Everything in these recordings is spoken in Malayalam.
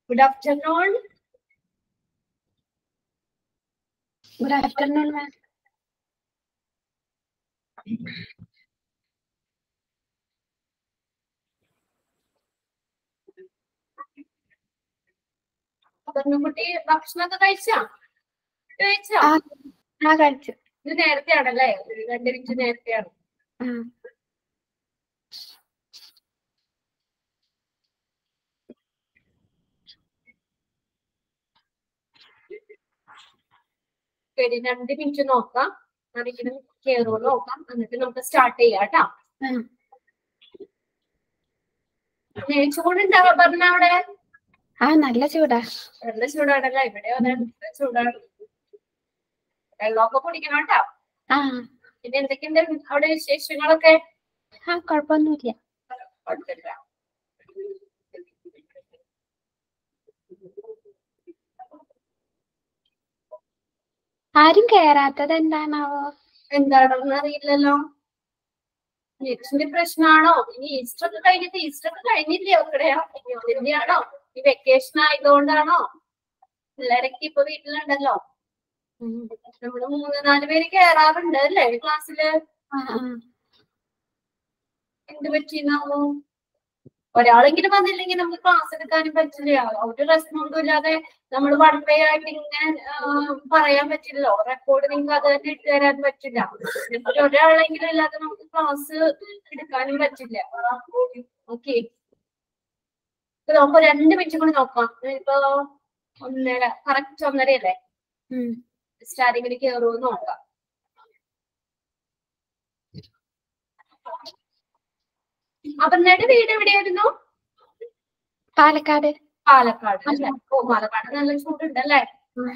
Good afternoon. Good afternoon, ma'am. കുട്ടി ഭക്ഷണമൊക്കെ കഴിച്ചാ കഴിച്ചാ ആ ആ കഴിച്ചു ഇത് നേരത്തെ ആണല്ലേ ഒരു രണ്ട് മിനിറ്റ് നേരത്തെയാണ് ആ ശരി രണ്ട് മിനിറ്റ് നോക്കാം ആരെങ്കിലും കയറുമോ നോക്കാം എന്നിട്ട് നമുക്ക് സ്റ്റാർട്ട് ചെയ്യാം കേട്ടാ ആ ചൂടുണ്ടാവാ പറഞ്ഞ അവിടെ ആ നല്ല ചൂടാ നല്ല ചൂടാണല്ലോ ഇവിടെ അതെ നല്ല ചൂടാണ് വെള്ളമൊക്കെ കുടിക്കണം കേട്ടോ ആ പിന്നെ എന്തൊക്കെയുണ്ട് അവിടെ വിശേഷങ്ങളൊക്കെ ആ കുഴപ്പമൊന്നുമില്ല കുഴപ്പമില്ല ആരും കേറാത്തത് എന്താണാവോ എന്താണെന്ന് അറിയില്ലല്ലോ നെറ്റിന്റെ പ്രശ്നമാണോ ഇനി ഈസ്റ്റർ ഒക്കെ കഴിഞ്ഞിട്ട് ഈസ്റ്റർ ഒക്കെ കഴിഞ്ഞില്ലേ അവിടെയാ അതിന്റെയാണോ ഈ വെക്കേഷൻ ആയതുകൊണ്ടാണോ പിള്ളേരൊക്കെ ഇപ്പൊ വീട്ടിലുണ്ടല്ലോ ഉം. നമ്മള് മൂന്ന് നാല് പേര് കേറാറുണ്ട് അല്ലേ ക്ലാസ്സില് ആ ആ എന്ത് പറ്റിയെന്നാവോ ഒരാളെങ്കിലും വന്നില്ലെങ്കിൽ നമുക്ക് ക്ലാസ് എടുക്കാനും പറ്റില്ല ഒരു റെസ്പോണ്ടും ഇല്ലാതെ നമ്മൾ വൺ വേ ആയിട്ട് ഇങ്ങനെ ആ, പറയാൻ പറ്റില്ലല്ലോ റെക്കോർഡ് നിങ്ങൾക്ക് അത് തന്നെ ഇട്ട് തരാൻ പറ്റില്ല എന്നിട്ട് ഒരാളെങ്കിലും ഇല്ലാതെ നമുക്ക് ക്ലാസ് എടുക്കാനും പറ്റില്ല ഓക്കെ നമുക്ക് രണ്ട് മിനിറ്റ് കൂടി നോക്കാം ഇപ്പൊ ഒന്നര കറക്റ്റ് ഒന്നരയല്ലേ ഉം. സ്റ്റാർട്ടിങ്ങിൽ കയറുമെന്ന് നോക്കാം അപർണയുടെ വീട് എവിടെയായിരുന്നു പാലക്കാട് പാലക്കാട് അല്ലേ ഓ പാലക്കാട് നല്ല ചൂടുണ്ടല്ലേ ഉം.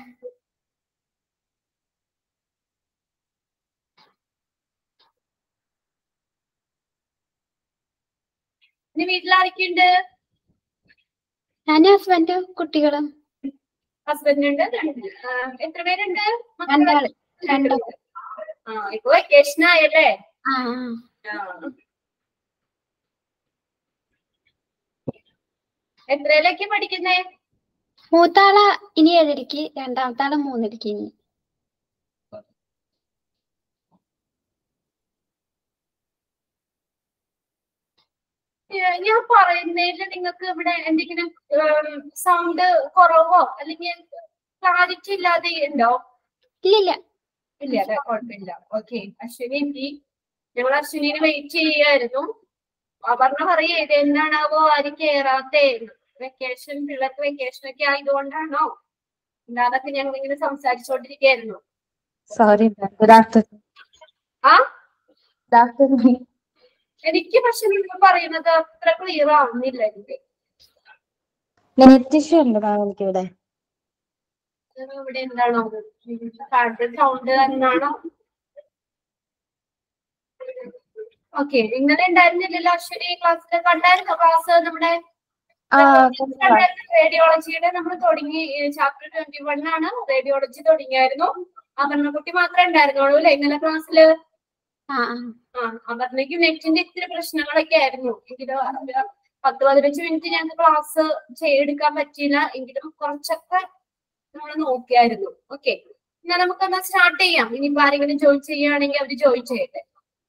ഇനി വീട്ടിൽ ആരൊക്കെയുണ്ട് ഞാനും ഹസ്ബൻഡും കുട്ടികളും ഹസ്ബൻഡ് ഉണ്ട് രണ്ട് ആ, എത്ര പേരുണ്ട് മക്കള്? രണ്ടാള് രണ്ട് രണ്ടാള്. പേര്. ആ ഇപ്പൊ വെക്കേഷൻ ആയല്ലേ ആ ആ ആ. എത്രയിലൊക്കെ പഠിക്കുന്നേ മൂത്താള് ഇനി ഏഴരക്ക് രണ്ടാമത്തെ ആള് മൂന്നരക്ക് ഇനി ഏ, ഞാൻ പറയുന്നതിൽ നിങ്ങൾക്ക് ഇവിടെ എന്തെങ്കിലും സൗണ്ട് കുറവോ അല്ലെങ്കിൽ ക്ലാരിറ്റി ഇല്ലാതെ ഉണ്ടോ ഇല്ലില്ല ഇല്ല അതെ കുഴപ്പമില്ല ഓക്കെ അശ്വിനി എത്തി ഞങ്ങൾ അശ്വിനിന് വെയിറ്റ് ചെയ്യായിരുന്നു അപർണ പറയേ ഇത് എന്താണാവോ ആരും കേറാത്തേ വെക്കേഷൻ പിള്ളേർക്ക് വെക്കേഷൻ ഒക്കെ ആയതുകൊണ്ടാണോ അല്ലാതൊക്കെ ഞങ്ങൾ ഇങ്ങനെ സംസാരിച്ചുകൊണ്ടിരിക്കുകയായിരുന്നു Sorry, ma'am. Good afternoon. ആ Good afternoon. എനിക്ക് പക്ഷെ നിങ്ങൾ പറയുന്നത് അത്ര ക്ലിയർ ആവുന്നില്ല എനിക്ക് നെറ്റ് ഇഷ്യൂ ഉണ്ട് മാം എനിക്കിവിടെ ഇത് ഇവിടെ എന്താണോ സൗണ്ട് എന്നാണോ ഓക്കെ ഇന്നലെ ഉണ്ടായിരുന്നില്ലല്ലോ അശ്വനി ക്ലാസ്സിൽ കണ്ടായിരുന്നോ ക്ലാസ് നമ്മുടെ ആ റേഡിയോളജിയുടെ നമ്മൾ തുടങ്ങി ചാപ്റ്റർ ട്വന്റി വൺ ആണ് റേഡിയോളജി തുടങ്ങിയായിരുന്നു അപർണക്കുട്ടി മാത്രമേ ഉണ്ടായിരുന്നുള്ളൂ അല്ലെ ഇന്നലെ ക്ലാസ്സിൽ ആ ആ ആ അപർണയ്ക്ക് നെറ്റിന്റെ ഇത്തിരി പ്രശ്നങ്ങളൊക്കെ ആയിരുന്നു എങ്കിലും അത് പത്ത് പതിനഞ്ച് മിനിറ്റ് ഞങ്ങൾക്ക് ക്ലാസ് ചെയ്തെടുക്കാൻ പറ്റിയില്ല എങ്കിലും കുറച്ചൊക്കെ നമ്മൾ നോക്കിയായിരുന്നു ഓക്കെ എന്നാ നമുക്കെന്നാ സ്റ്റാർട്ട് ചെയ്യാം ഇനിയിപ്പോ ആരെങ്കിലും ജോയിൻ ചെയ്യുകയാണെങ്കിൽ അവര് ജോയിൻ ചെയ്യട്ടെ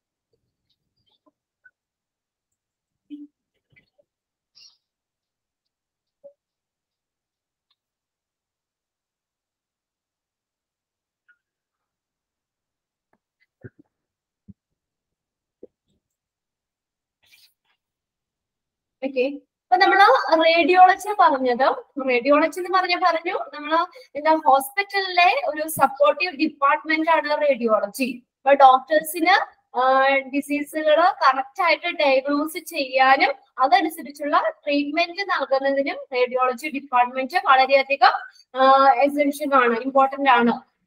ഓക്കെ അപ്പൊ നമ്മള് റേഡിയോളജി പറഞ്ഞത് റേഡിയോളജി എന്ന് പറഞ്ഞ പറഞ്ഞു നമ്മള് എന്താ ഹോസ്പിറ്റലിലെ ഒരു സപ്പോർട്ടീവ് ഡിപ്പാർട്ട്മെന്റ് ആണ് റേഡിയോളജി അപ്പൊ ഡോക്ടേഴ്സിന് ഡിസീസുകൾ കറക്റ്റ് ആയിട്ട് ഡയഗ്നോസ് ചെയ്യാനും അതനുസരിച്ചുള്ള ട്രീറ്റ്മെന്റ് നൽകുന്നതിനും റേഡിയോളജി ഡിപ്പാർട്ട്മെന്റ് വളരെയധികം എസെൻഷ്യൽ ആണ് ഇമ്പോർട്ടന്റ് ആണ്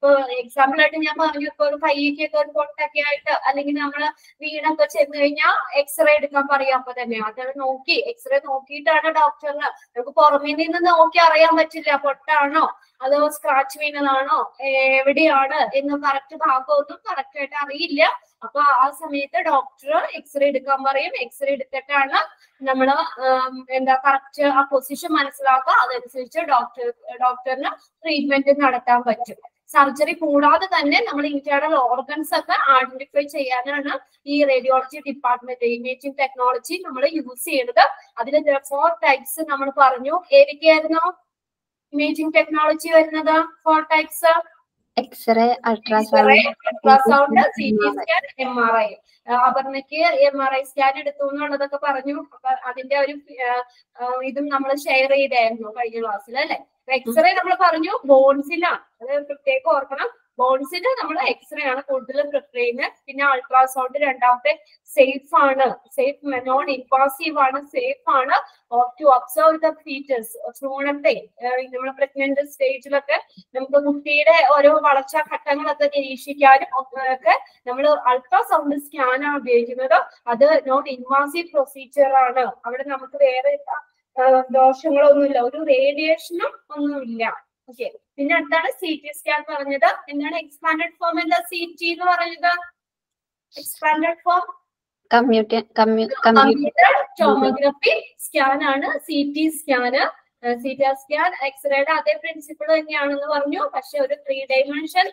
ഇപ്പൊ എക്സാമ്പിൾ ആയിട്ട് ഞാൻ പറഞ്ഞു ഇപ്പൊ ഒരു കൈക്കൊക്കെ ഒരു പൊട്ടൊക്കെ ആയിട്ട് അല്ലെങ്കിൽ നമ്മള് വീണൊക്കെ ചെന്ന് കഴിഞ്ഞാൽ എക്സ്റേ എടുക്കാൻ പറയാം അപ്പൊ തന്നെ അത് നോക്കി എക്സ്റേ നോക്കിയിട്ടാണ് ഡോക്ടറിന് നമുക്ക് പുറമേ നിന്ന് നോക്കി അറിയാൻ പറ്റില്ല പൊട്ടാണോ അതോ സ്ക്രാച്ച് വീണതാണോ എവിടെയാണ് എന്ന് കറക്റ്റ് ഭാഗമൊന്നും കറക്റ്റ് ആയിട്ട് അറിയില്ല അപ്പൊ ആ സമയത്ത് ഡോക്ടർ എക്സ്റേ എടുക്കാൻ പറയും എക്സ്റേ എടുത്തിട്ടാണ് നമ്മള് ആം, എന്താ കറക്റ്റ് ആ പൊസിഷൻ മനസ്സിലാക്കുക അതനുസരിച്ച് ഡോക്ടർ ഡോക്ടറിന് ട്രീറ്റ്മെന്റ് നടത്താൻ പറ്റും സർജറി കൂടാതെ തന്നെ നമ്മൾ ഇന്റേണൽ ഓർഗൻസ് ഒക്കെ ഐഡന്റിഫൈ ചെയ്യാനാണ് ഈ റേഡിയോളജി ഡിപ്പാർട്ട്മെന്റ് ഇമേജിംഗ് ടെക്നോളജി നമ്മൾ യൂസ് ചെയ്യുന്നത് അതിൽ ഫോർ ടൈപ്സ് നമ്മൾ പറഞ്ഞു ഏതൊക്കെയായിരുന്നു ഇമേജിംഗ് ടെക്നോളജി വരുന്നത് four types x ray ultrasound ultrasound C T scan M R I അപർണയ്ക്ക് എം ആർ ഐ സ്കാൻ എടുത്തു എന്നുള്ളതൊക്കെ പറഞ്ഞു അപ്പൊ അതിന്റെ ഒരു ആ, ആ, ഇതും നമ്മൾ ഷെയർ ചെയ്തായിരുന്നു കഴിഞ്ഞ ക്ലാസ്സിൽ അല്ലെ എക്സ്റേ നമ്മൾ പറഞ്ഞു ബോൺസിലാണ് അത് പ്രത്യേകം ഓർക്കണം ബോൺസിന് നമ്മൾ എക്സ്റേ ആണ് കൂടുതലും പ്രിഫർ ചെയ്യുന്നത് പിന്നെ അൾട്രാസൗണ്ട് രണ്ടാമത്തെ സേഫ് ആണ് സേഫ് നോൺ ഇൻവാസീവ് ആണ് സേഫ് ആണ് ടു ഒബ്സർവ് ദ ഫീച്ചേഴ്സ് ഭ്രൂണത്തെ നമ്മൾ പ്രഗ്നന്റ് സ്റ്റേജിലൊക്കെ നമുക്ക് കുട്ടിയുടെ ഓരോ വളർച്ചാ ഘട്ടങ്ങളൊക്കെ നിരീക്ഷിക്കാനും ഒക്കെ നമ്മൾ അൾട്രാസൗണ്ട് സ്കാൻ ആണ് ഉപയോഗിക്കുന്നത് അത് നോൺ ഇൻവാസീവ് പ്രൊസീജിയർ ആണ് അവിടെ നമുക്ക് വേറെ ആ, ദോഷങ്ങളൊന്നുമില്ല ഒരു റേഡിയേഷനും ഒന്നുമില്ല ഓക്കെ പിന്നെ അടുത്താണ് സി ടി സ്കാൻ പറഞ്ഞത് എന്താണ് എക്സ്പാൻഡഡ് ഫോം എന്താ സി ടി എന്ന് പറഞ്ഞത് expanded form computer computer computer tomography scan ആണ് C T scan C T scan എക്സ്റേയുടെ അതേ പ്രിൻസിപ്പിൾ തന്നെയാണെന്ന് പറഞ്ഞു പക്ഷെ ഒരു ത്രീ ഡൈമെൻഷൻ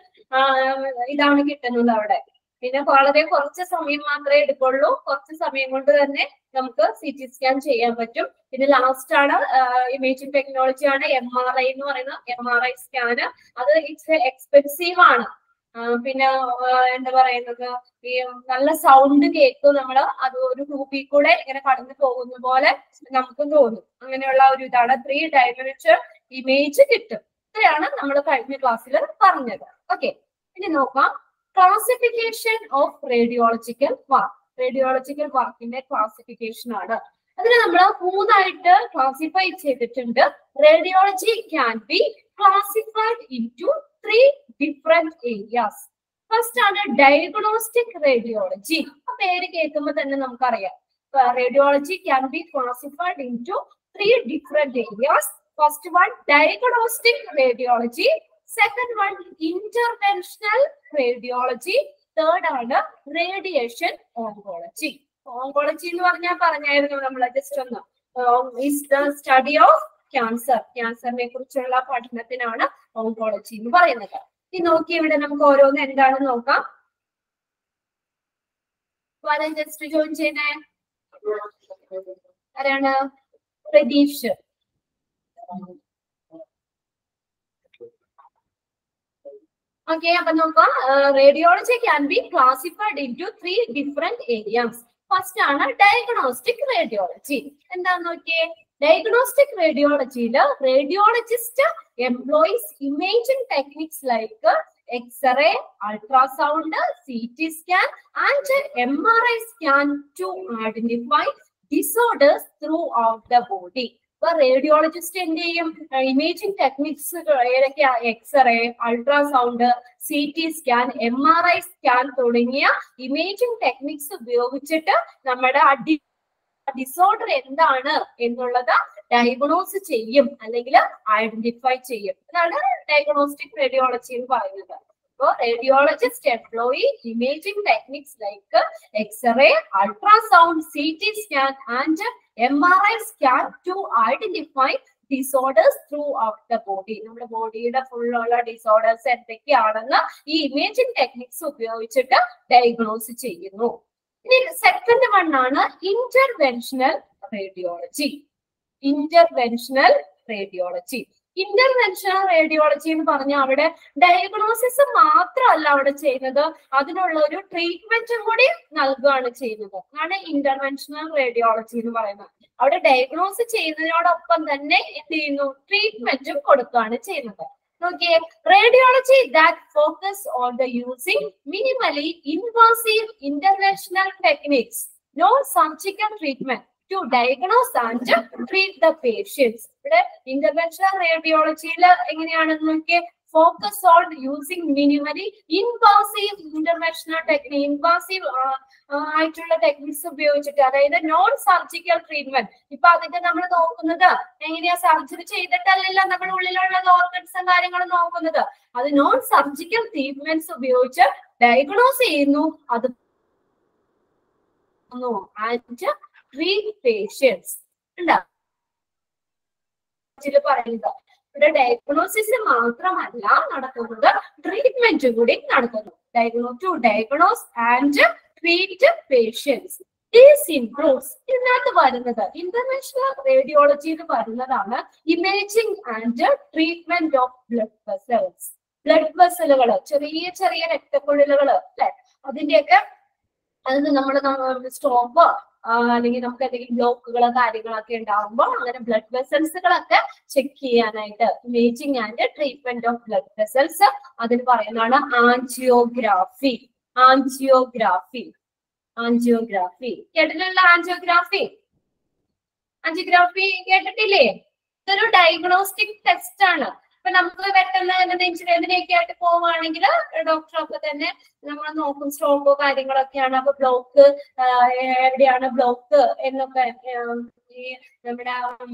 ഇതാണ് കിട്ടുന്നത് അവിടെ പിന്നെ വളരെ കുറച്ച് സമയം മാത്രമേ എടുക്കുള്ളൂ കുറച്ച് സമയം കൊണ്ട് തന്നെ നമുക്ക് സി ടി സ്കാൻ ചെയ്യാൻ പറ്റും പിന്നെ ലാസ്റ്റ് ആണ് ഇമേജിംഗ് ടെക്നോളജി ആണ് എം ആർ ഐ എന്ന് പറയുന്ന എം ആർ ഐ സ്കാന് അത് ഇറ്റ്സ് എക്സ്പെൻസീവ് ആണ് ആ, പിന്നെ ആ, എന്താ പറയുന്നത് ഈ നല്ല സൗണ്ട് കേൾക്കും നമ്മള് അത് ഒരു ട്യൂബിൽ കൂടെ ഇങ്ങനെ കടന്നു പോകുന്ന പോലെ നമുക്ക് തോന്നും അങ്ങനെയുള്ള ഒരു ഇതാണ് ത്രീ ഡയമെൻഷൻ ഇമേജ് കിട്ടും ഇത്രയാണ് നമ്മൾ കഴിഞ്ഞ ക്ലാസ്സിൽ പറഞ്ഞത് ഓക്കെ ഇനി നോക്കാം classification of radiological work radiological വർക്കിന്റെ ക്ലാസിഫിക്കേഷൻ ആണ് അതിന് നമ്മൾ മൂന്നായിട്ട് ക്ലാസിഫൈ ചെയ്തിട്ടുണ്ട് radiology can be classified into three different areas first ആണ് ഡയഗ്നോസ്റ്റിക് റേഡിയോളജി ആ പേര് കേൾക്കുമ്പോൾ തന്നെ നമുക്കറിയാം radiology can be classified into three different areas first one diagnostic radiology second one interventional radiology third ആണ് റേഡിയേഷൻ ഓങ്കോളജി ഓങ്കോളജി എന്ന് പറഞ്ഞാൽ പറഞ്ഞായിരുന്നു നമ്മൾ ജസ്റ്റ് ഒന്ന് is the study of cancer ക്യാൻസറിനെ കുറിച്ചുള്ള പഠനത്തിനാണ് ഓങ്കോളജി എന്ന് പറയുന്നത് ഇനി നോക്കി ഇവിടെ നമുക്ക് ഓരോന്ന് എന്താണെന്ന് നോക്കാം വരാൻ ജസ്റ്റ് ജോയിൻ ചെയ്യുന്നേ ആരാണ് പ്രതീഷ് ഓക്കെ അപ്പൊ നോക്കാം radiology can be classified into three different areas first ആണ് ഡയഗ്നോസ്റ്റിക് റേഡിയോളജി എന്താന്ന് നോക്കിയേ ഡയഗ്നോസ്റ്റിക് റേഡിയോളജിയിൽ radiologist employees imaging techniques like x ray ultrasound C T scan and M R I scan to identify disorders throughout the body ഇപ്പൊ റേഡിയോളജിസ്റ്റ് എന്ത് ചെയ്യും ഇമേജിംഗ് ടെക്നിക്സ് ഏതൊക്കെയാ x ray ultrasound C T scan M R I scan തുടങ്ങിയ ഇമേജിംഗ് ടെക്നിക്സ് ഉപയോഗിച്ചിട്ട് നമ്മുടെ ആ ഡിസോർഡർ എന്താണ് എന്നുള്ളത് ഡയഗ്നോസ് ചെയ്യും അല്ലെങ്കിൽ ഐഡന്റിഫൈ ചെയ്യും അതാണ് ഡയഗ്നോസ്റ്റിക് റേഡിയോളജി എന്ന് പറയുന്നത് അപ്പോൾ radiologist employ imaging techniques like x ray ultrasound C T scan and M R I scan to identify disorders throughout the body നമ്മുടെ ബോഡിയുടെ ഫുള്ളുള്ള ഡിസോർഡേഴ്സ് എന്തൊക്കെയാണെന്ന് ഈ ഇമേജിംഗ് ടെക്നിക്സ് ഉപയോഗിച്ചിട്ട് ഡയഗ്നോസ് ചെയ്യുന്നു ഇനി സെക്കൻഡ് വൺ ആണ് interventional radiology interventional radiology interventional radiology എന്ന് പറഞ്ഞാൽ അവിടെ ഡയഗ്നോസിസ് മാത്രമല്ല അവിടെ ചെയ്യുന്നത് അതിനുള്ള ഒരു ട്രീറ്റ്മെന്റും കൂടി നൽകുകയാണ് ചെയ്യുന്നത് അതാണ് ഇന്റർവെൻഷണൽ റേഡിയോളജി എന്ന് പറയുന്നത് അവിടെ ഡയഗ്നോസ് ചെയ്യുന്നതിനോടൊപ്പം തന്നെ എന്ത് ചെയ്യുന്നു ട്രീറ്റ്മെന്റും കൊടുക്കുകയാണ് ചെയ്യുന്നത് നോക്കിയേ radiology that focus on the using minimally invasive interventional techniques no surgical treatment to diagnose and treat the patients ഇവിടെ ഇന്റർവെൻഷണൽ റേഡിയോളജിയിൽ എങ്ങനെയാണെന്ന് നോക്കിയേ focus on using minimally invasive interventional technique invasive ആയിട്ടുള്ള ടെക്നിക്സ് ഉപയോഗിച്ചിട്ട് അതായത് നോൺ സർജിക്കൽ ട്രീറ്റ്മെന്റ് ഇപ്പൊ അതിന്റെ നമ്മൾ നോക്കുന്നത് എങ്ങനെയാ സർജറി ചെയ്തിട്ടല്ലല്ലോ നമ്മുടെ ഉള്ളിലുള്ള ഓർഗൻസും കാര്യങ്ങളും നോക്കുന്നത് അത് നോൺ സർജിക്കൽ ട്രീറ്റ്മെന്റ്സ് ഉപയോഗിച്ച് ഡയഗ്നോസ് ചെയ്യുന്നു അത് ആൻഡ് ട്രീറ്റ് പേഷ്യൻസ് ഉണ്ടാ ഇതില് പറയുന്നത് ഇവിടെ ഡയഗ്നോസിസ് മാത്രമല്ല നടക്കുന്നത് ട്രീറ്റ്മെന്റ് കൂടി നടക്കുന്നു diagno to diagnose and treat patients these improves ഇതിനകത്ത് വരുന്നത് ഇന്റർനാഷണൽ റേഡിയോളജിയിൽ വരുന്നതാണ് imaging and treatment of blood vessels blood വെസലുകൾ ചെറിയ ചെറിയ രക്തക്കുഴലുകൾ അല്ലെ അതിന്റെയൊക്കെ അത് നമ്മൾ സ്റ്റോപ്പ് അല്ലെങ്കിൽ നമുക്ക് എന്തെങ്കിലും ബ്ലോക്കുകളോ കാര്യങ്ങളൊക്കെ ഉണ്ടാകുമ്പോൾ അങ്ങനെ ബ്ലഡ് വെസൽസുകളൊക്കെ ചെക്ക് ചെയ്യാനായിട്ട് imaging and treatment of blood vessels അതിന് പറയുന്നതാണ് ആൻജിയോഗ്രാഫി ആൻജിയോഗ്രാഫി ആൻജിയോഗ്രാഫി കേട്ടിട്ടുള്ള ആൻജിയോഗ്രാഫി ആൻജിയോഗ്രാഫി കേട്ടിട്ടില്ലേ ഇതൊരു ഡയഗ്നോസ്റ്റിക് ടെസ്റ്റ് ആണ് ഇപ്പൊ നമുക്ക് പെട്ടെന്ന് എന്തെങ്കിലും എന്തിനൊക്കെ ആയിട്ട് പോവുകയാണെങ്കിൽ ഡോക്ടറൊക്കെ തന്നെ നമ്മൾ നോക്കും സ്ട്രോക്കോ കാര്യങ്ങളൊക്കെയാണ് അപ്പൊ ബ്ലോക്ക് എവിടെയാണ് ബ്ലോക്ക് എന്നൊക്കെ ഉം, ഈ നമ്മുടെ ഉം,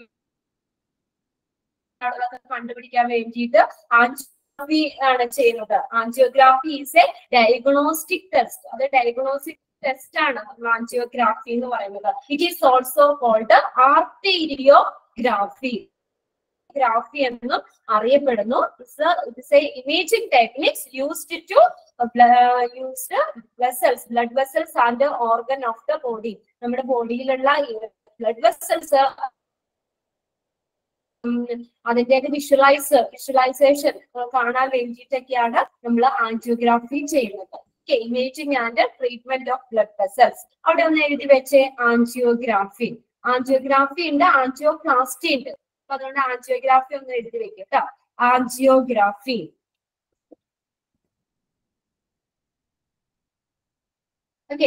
ആളുകളൊക്കെ കണ്ടുപിടിക്കാൻ വേണ്ടിയിട്ട് ആൻജിയോഗ്രാഫി ആണ് ചെയ്യുന്നത് angiography is a diagnostic test അത് ഡയഗ്നോസ്റ്റിക് ടെസ്റ്റ് ആണ് ആൻജിയോഗ്രാഫി എന്ന് പറയുന്നത് it is also called arteriography graphy എന്നും അറിയപ്പെടുന്നു imaging techniques used to used vessels blood vessels and organ of the body നമ്മുടെ ബോഡിയിലുള്ള ബ്ലഡ് വെസൽസ് അതിന്റെയൊക്കെ വിഷ്വലൈസ് വിഷ്വലൈസേഷൻ കാണാൻ വേണ്ടിയിട്ടൊക്കെയാണ് നമ്മൾ ആൻജിയോഗ്രാഫി ചെയ്യുന്നത് imaging and treatment of blood vessels അവിടെ ഒന്ന് എഴുതി വെച്ചേ ആൻജിയോഗ്രാഫി ആൻജിയോഗ്രാഫി ഉണ്ട് ആൻജിയോപ്ലാസ്റ്റി ഉണ്ട് അപ്പൊ അതുകൊണ്ട് ആൻജിയോഗ്രാഫി ഒന്ന് എഴുതി വെക്കും കേട്ടോ angiography okay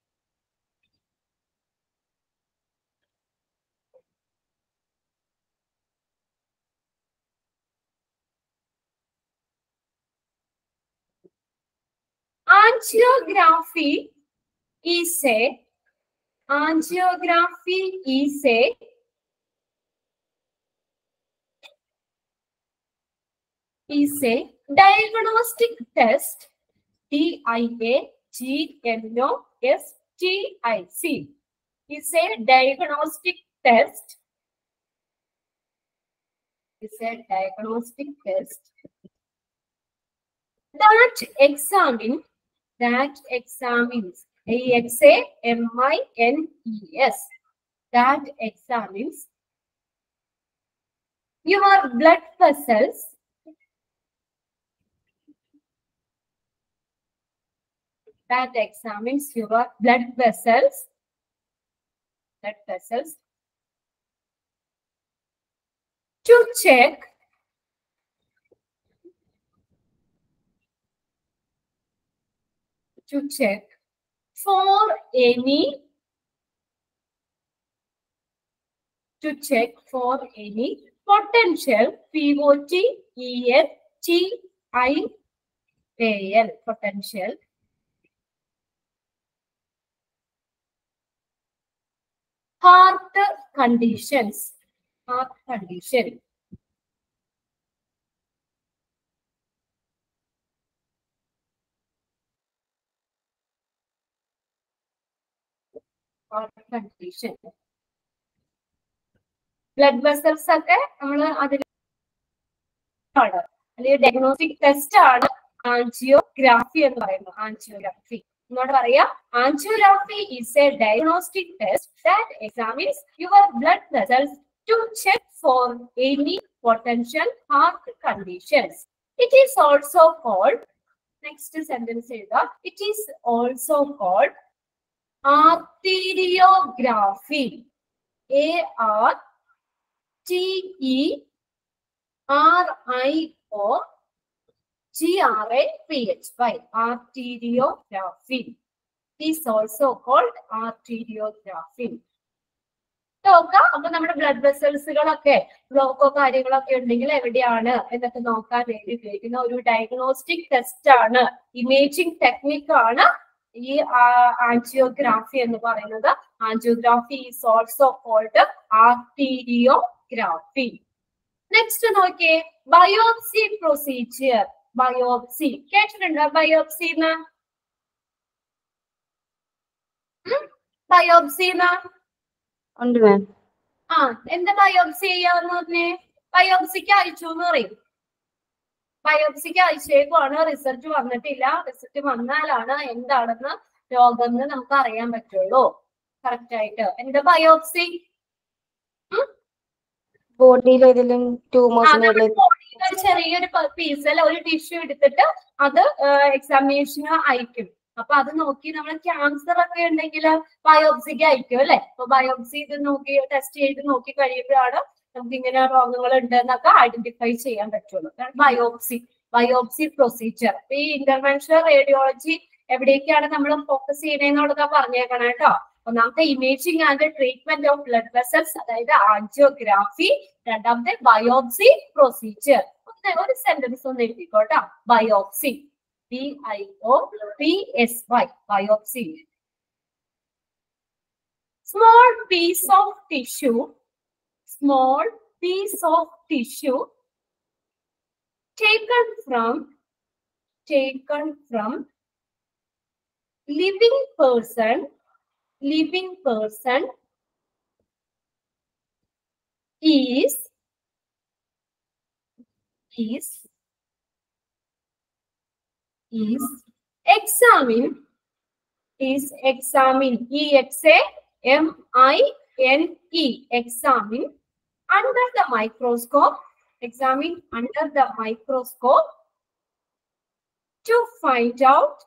angiography is a angiography is a is a diagnostic test D I A G N O S T I C is a diagnostic test is a diagnostic test that examine that examines A X A M I N E S that examines your blood vessels that examines your blood vessels blood vessels to check to check for any to check for any potential POT ES TIAL potential heart conditions heart condition heart condition blood vessels ഒക്കെ നമ്മൾ അതിൽ ആണ് അല്ലെങ്കിൽ ഡയഗ്നോസ്റ്റിക് ടെസ്റ്റ് ആണ് ആൻജിയോഗ്രാഫി എന്ന് പറയുന്നത് ആൻജിയോഗ്രാഫി എന്നോട് പറയാ angiography is a diagnostic test that examines your blood vessels to check for any potential heart conditions it is also called next sentence എഴുതുക it is also called arteriography A R T E R I O G R A P H Y arteriography is also called arteriography. നോക്കാം അപ്പൊ നമ്മുടെ ബ്ലഡ് വെസൽസുകളൊക്കെ ബ്ലോക്കോ കാര്യങ്ങളൊക്കെ ഉണ്ടെങ്കിൽ എവിടെയാണ് എന്നൊക്കെ നോക്കാൻ വേണ്ടി ഉപയോഗിക്കുന്ന ഒരു ഡയഗ്നോസ്റ്റിക് ടെസ്റ്റ് ആണ് ഇമേജിംഗ് ടെക്നിക് ആണ് ഈ ആൻജിയോഗ്രാഫി എന്ന് പറയുന്നത് angiography is also called arteriography next നോക്കിയേ ബയോപ്സി പ്രൊസീജിയർ ബയോപ്സി കേട്ടിട്ടുണ്ടോ ബയോപ്സി എന്ന് ബയോപ്സി എന്ന് ഉണ്ട് മാം ആ എന്താ ബയോപ്സി ചെയ്യാന്ന് പറഞ്ഞേ ബയോപ്സിക്ക് അയച്ചു എന്ന് പറയും ബയോപ്സിക്ക് അയച്ചേക്കുവാണ് റിസൾട്ട് വന്നിട്ടില്ല റിസൾട്ട് വന്നാലാണ് എന്താണെന്ന് രോഗം എന്ന് നമുക്ക് അറിയാൻ പറ്റുള്ളൂ കറക്റ്റ് ആയിട്ട് എന്താ ബയോപ്സി ബോഡിയിൽ ഏതെങ്കിലും ട്യൂമേഴ്സിന് ഒരു ചെറിയൊരു പീസ് അല്ല ഒരു ടിഷ്യൂ എടുത്തിട്ട് അത് എക്സാമിനേഷന് അയക്കും അപ്പൊ അത് നോക്കി നമ്മൾ ക്യാൻസർ ഒക്കെ ഉണ്ടെങ്കിൽ ബയോപ്സിക്ക് അയക്കും അല്ലെ അപ്പൊ ബയോപ്സി ഇത് നോക്കി ടെസ്റ്റ് ചെയ്ത് നോക്കി കഴിയുമ്പോഴാണ് നമുക്ക് ഇങ്ങനെ രോഗങ്ങൾ ഉണ്ട് എന്നൊക്കെ ഐഡന്റിഫൈ ചെയ്യാൻ പറ്റുള്ളൂ ബയോപ്സി ബയോപ്സി പ്രൊസീജിയർ ഈ ഇന്റർവെൻഷണൽ റേഡിയോളജി എവിടേക്കാണ് നമ്മൾ ഫോക്കസ് ചെയ്യണമെന്നുള്ളത് പറഞ്ഞേക്കണം കേട്ടോ ഒന്നാമത്തെ imaging and treatment of blood vessels അതായത് ആൻജിയോഗ്രാഫി രണ്ടാമത്തെ ബയോപ്സി പ്രൊസീജിയർ ഒന്ന് ഒരു സെന്റൻസ് ഒന്ന് എഴുതിക്കോട്ടോ biopsy B I O P S Y biopsy small piece of tissue small piece of tissue taken from taken from living person living person is is is examined is examined e x a m i n e examined under the microscope examined under the microscope to find out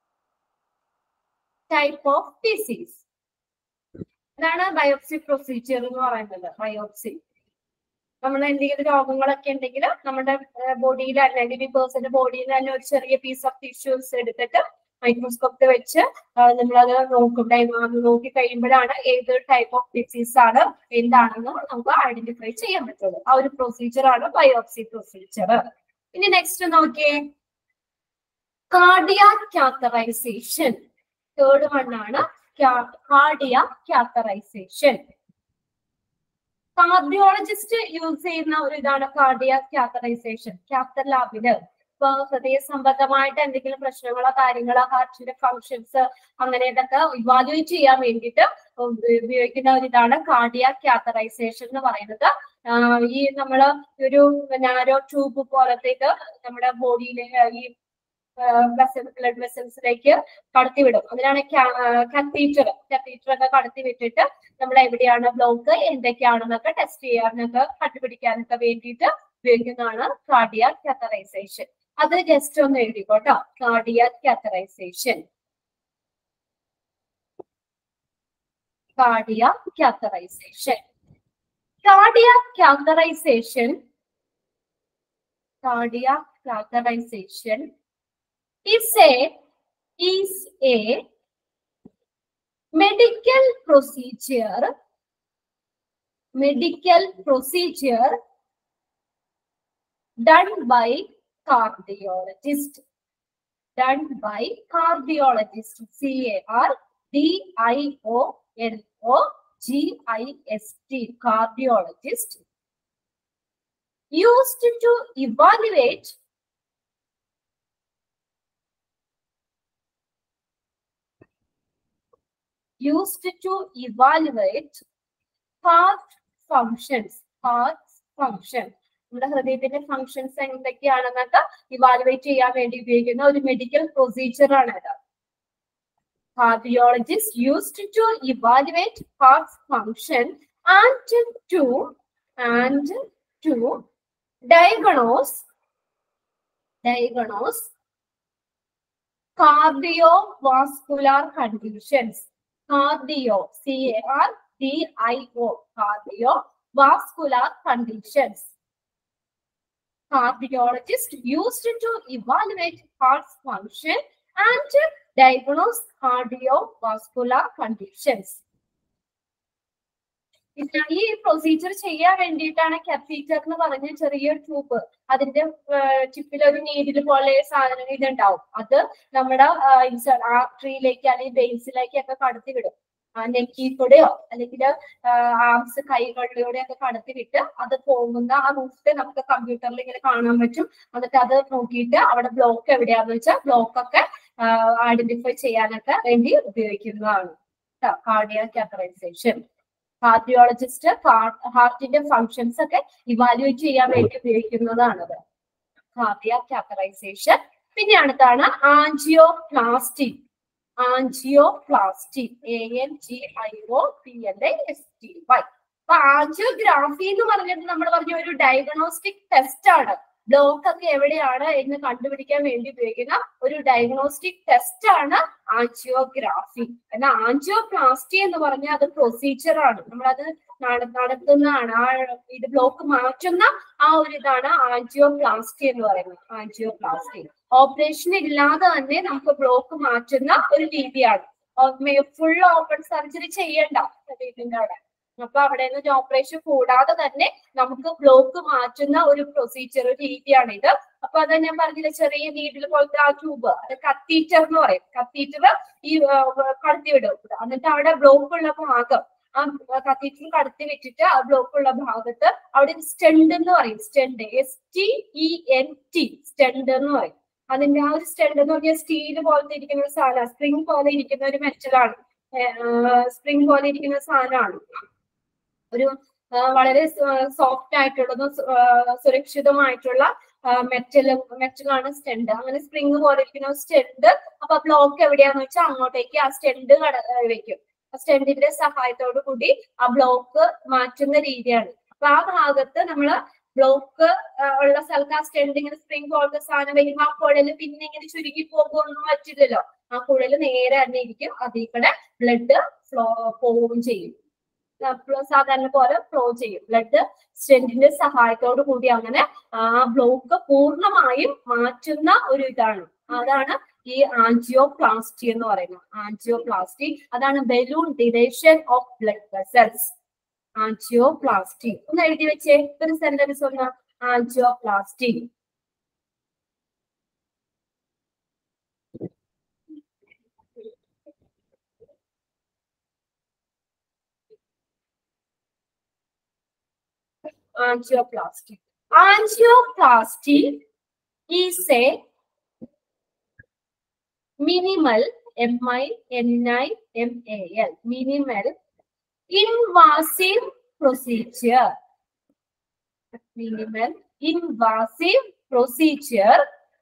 type of disease. അതാണ് ബയോപ്സി പ്രൊസീജിയർ എന്ന് പറയുന്നത് ബയോപ്സി നമ്മൾ എന്തെങ്കിലും രോഗങ്ങളൊക്കെ ഉണ്ടെങ്കിൽ നമ്മുടെ ബോഡിയിൽ അല്ലെങ്കിൽ പേഴ്സന്റെ ബോഡിയിൽ തന്നെ ഒരു ചെറിയ പീസ് ഓഫ് ടിഷ്യൂസ് എടുത്തിട്ട് മൈക്രോസ്കോപ്പിൽ വെച്ച് നമ്മളത് നോക്കും ടൈം നോക്കി കഴിയുമ്പോഴാണ് ഏത് ടൈപ്പ് ഓഫ് ഡിസീസ് ആണ് എന്താണെന്ന് നമുക്ക് ഐഡന്റിഫൈ ചെയ്യാൻ പറ്റുള്ളൂ ആ ഒരു പ്രൊസീജിയർ ആണ് ബയോപ്സി പ്രൊസീജിയർ ഇനി നെക്സ്റ്റ് നോക്കിയേ കാർഡിയാക് കാത്തറൈസേഷൻ തേർഡ് വൺ ആണ് കാർഡിയാക് കാത്തറൈസേഷൻ കാർഡിയോളജിസ്റ്റ് യൂസ് ചെയ്യുന്ന ഒരു ഇതാണ് കാർഡിയാക് കാത്തറൈസേഷൻ ക്യാത്തർ ലാബില് ഇപ്പൊ ഹൃദയ സംബന്ധമായിട്ട് എന്തെങ്കിലും പ്രശ്നങ്ങളോ കാര്യങ്ങളോ ഹാർട്ടിന്റെ ഫങ്ഷൻസ് അങ്ങനെ ഇതൊക്കെ ഇവാലുവേറ്റ് ചെയ്യാൻ വേണ്ടിയിട്ട് ഉപയോഗിക്കുന്ന ഒരു ഇതാണ് കാർഡിയാക് കാത്തറൈസേഷൻ എന്ന് പറയുന്നത് ആഹ് ഈ നമ്മള് ഒരു നാരോ ട്യൂബ് പോലത്തേക്ക് നമ്മുടെ ബോഡിയിലെ ഈ ബ്ലഡ് വെസൽസിലേക്ക് കടത്തിവിടും അതിനാണ് കത്തീറ്റർ കത്തീറ്റർ ഒക്കെ കടത്തി വിട്ടിട്ട് നമ്മൾ എവിടെയാണ് ബ്ലോക്ക് എന്തൊക്കെയാണെന്നൊക്കെ ടെസ്റ്റ് ചെയ്യാനൊക്കെ കണ്ടുപിടിക്കാനൊക്കെ വേണ്ടിയിട്ട് ഉപയോഗിക്കുന്നതാണ് കാർഡിയാക് കാത്തറൈസേഷൻ അത് ജസ്റ്റ് ഒന്ന് എഴുതിക്കോട്ടോ cardiac catheterization cardiac catheterization cardiac catheterization cardiac catheterization is a is a medical procedure medical procedure done by cardiologist done by cardiologist c a r d i o l o g i s t cardiologist used to evaluate used to evaluate heart functions heart function നമ്മുടെ ഹൃദയത്തിന്റെ ഫങ്ഷൻസ് എന്തൊക്കെയാണെന്നൊക്കെ ഇവാലുവേറ്റ് ചെയ്യാൻ വേണ്ടി ഉപയോഗിക്കുന്ന ഒരു മെഡിക്കൽ പ്രൊസീജിയർ ആണ് ഇത് cardiologist used to evaluate heart function and to and to diagnose diagnose cardiovascular conditions cardio c a r d i o cardiovascular conditions cardiologist used to evaluate heart function and diagnose cardiovascular conditions ഇതിനാ- ഈ പ്രൊസീജിയർ ചെയ്യാൻ വേണ്ടിയിട്ടാണ് കത്തീറ്റർ എന്ന് പറഞ്ഞ ചെറിയ ട്യൂബ് അതിന്റെ ചിപ്പിൽ ഒരു നീഡിൽ പോലെ സാധനം ഇതുണ്ടാവും അത് നമ്മുടെ ആർട്ടറിയിലേക്ക് അല്ലെങ്കിൽ ബേസിലേക്ക് ഒക്കെ കടത്തി വിടും നെക്കി കൂടെയോ അല്ലെങ്കിൽ ആംസ് കൈകളിലൂടെ ഒക്കെ കടത്തി വിട്ട് അത് പോകുന്ന ആ റൂട്ട് നമുക്ക് കമ്പ്യൂട്ടറിൽ ഇങ്ങനെ കാണാൻ പറ്റും എന്നിട്ട് അത് നോക്കിയിട്ട് അവിടെ ബ്ലോക്ക് എവിടെയാന്ന് വെച്ചാൽ ബ്ലോക്ക് ഒക്കെ ഐഡന്റിഫൈ ചെയ്യാനൊക്കെ വേണ്ടി ഉപയോഗിക്കുന്നതാണ് കാർഡിയ കാത്തറൈസേഷൻ കാർഡിയോളജിസ്റ്റ് ഹാർട്ടിന്റെ ഫങ്ഷൻസ് ഒക്കെ ഇവാലുവേറ്റ് ചെയ്യാൻ വേണ്ടി ഉപയോഗിക്കുന്നതാണത് കാർഡിയ കാത്തറൈസേഷൻ പിന്നെ അടുത്താണ് angioplasty angioplasty A N G I O P L A S T Y അപ്പൊ ആൻജിയോഗ്രാഫി എന്ന് പറഞ്ഞിട്ട് നമ്മൾ പറഞ്ഞ ഒരു ഡയഗ്നോസ്റ്റിക് ടെസ്റ്റ് ആണ് ബ്ലോക്ക് ഒക്കെ എവിടെയാണ് എന്ന് കണ്ടുപിടിക്കാൻ വേണ്ടി ഉപയോഗിക്കുന്ന ഒരു ഡയഗ്നോസ്റ്റിക് ടെസ്റ്റ് ആണ് ആൻജിയോഗ്രാഫി എന്നാൽ ആൻജിയോപ്ലാസ്റ്റി എന്ന് പറഞ്ഞാൽ അത് പ്രൊസീജിയർ ആണ് നമ്മളത് നട- നടത്തുന്നതാണ് ആ ഇത് ബ്ലോക്ക് മാറ്റുന്ന ആ ഒരു ഇതാണ് ആൻജിയോപ്ലാസ്റ്റി എന്ന് പറയുന്നത് ആൻജിയോപ്ലാസ്റ്റി ഓപ്പറേഷൻ ഇല്ലാതെ തന്നെ നമുക്ക് ബ്ലോക്ക് മാറ്റുന്ന ഒരു രീതിയാണ് ഫുൾ ഓപ്പൺ സർജറി ചെയ്യണ്ട ഇതിന്റെ അവിടെ അപ്പൊ അവിടെ നിന്ന് ഓപ്പറേഷൻ കൂടാതെ തന്നെ നമുക്ക് ബ്ലോക്ക് മാറ്റുന്ന ഒരു പ്രൊസീജിയർ രീതിയാണ് ഇത് അപ്പൊ അത് ഞാൻ പറഞ്ഞില്ല ചെറിയ നീഡിൽ പോലത്തെ ആ ട്യൂബ് അത് കത്തീറ്റർ എന്ന് പറയും കത്തീറ്റർ ഈ ആ, കടത്തി വിടും എന്നിട്ട് അവിടെ ബ്ലോക്ക് ഉള്ള ഭാഗം ആ കത്തീറ്റർ കടത്തി വിട്ടിട്ട് ആ ബ്ലോക്ക് ഉള്ള ഭാഗത്ത് അവിടെ സ്റ്റെണ്ട് എന്ന് പറയും stent S T E N T stent എന്ന് പറയും അതിന്റെ ആ ഒരു സ്റ്റെണ്ട് എന്ന് പറഞ്ഞാൽ സ്റ്റീൽ പോലത്തെ ഇരിക്കുന്ന ഒരു സാധനം സ്പ്രിംഗ് പോലെ ഇരിക്കുന്ന ഒരു മെറ്റലാണ് സ്പ്രിംഗ് പോലെ ഇരിക്കുന്ന സാധനമാണ് ഒരു ആ, വളരെ സോഫ്റ്റ് ആയിട്ടുള്ളതും സു- ആ, സുരക്ഷിതമായിട്ടുള്ള മെറ്റൽ മെറ്റലാണ് സ്റ്റെണ്ട് അങ്ങനെ സ്പ്രിംഗ് പോലെ ഇരിക്കുന്ന സ്റ്റെണ്ട് അപ്പൊ ബ്ലോക്ക് എവിടെയാന്ന് വെച്ചാൽ അങ്ങോട്ടേക്ക് ആ സ്റ്റെണ്ട് കട ആ, വെക്കും ആ സ്റ്റെണ്ടിന്റെ സഹായത്തോടു കൂടി ആ ബ്ലോക്ക് മാറ്റുന്ന രീതിയാണ് അപ്പൊ ആ ഭാഗത്ത് നമ്മള് ബ്ലോക്ക് ഉള്ള സ്ഥലത്ത് ആ സ്റ്റെണ്ട് ഇങ്ങനെ സ്പ്രിംഗ് പോലത്തെ സാധനം വരുമ്പോ ആ കുഴല് പിന്നെ ഇങ്ങനെ ചുരുങ്ങി പോകുമൊന്നും പറ്റില്ലല്ലോ ആ കുഴല് നേരെ തന്നെ ഇരിക്കും അതിൽ കൂടെ ബ്ലഡ് ഫ്ലോ പോവുകയും ചെയ്യും ആ, ഫ്ലോ- സാധാരണ പോലെ ഫ്ലോ ചെയ്യും ബ്ലഡ് സ്റ്റെന്റിന്റെ സഹായത്തോടു കൂടി അങ്ങനെ ആ ബ്ലോക്ക് പൂർണ്ണമായും മാറ്റുന്ന ഒരു ഇതാണ് അതാണ് ഈ ആൻജിയോപ്ലാസ്റ്റി എന്ന് പറയുന്നത് ആൻജിയോപ്ലാസ്റ്റി അതാണ് balloon dilation of blood vessels angioplasty ഒന്ന് എഴുതി വെച്ചേ ഒരു സെന്റൻസ് ഒന്ന് angioplasty angioplasty. Angioplasty is a minimal M-I-N-I-M-A-L, minimal invasive procedure. Minimal invasive procedure.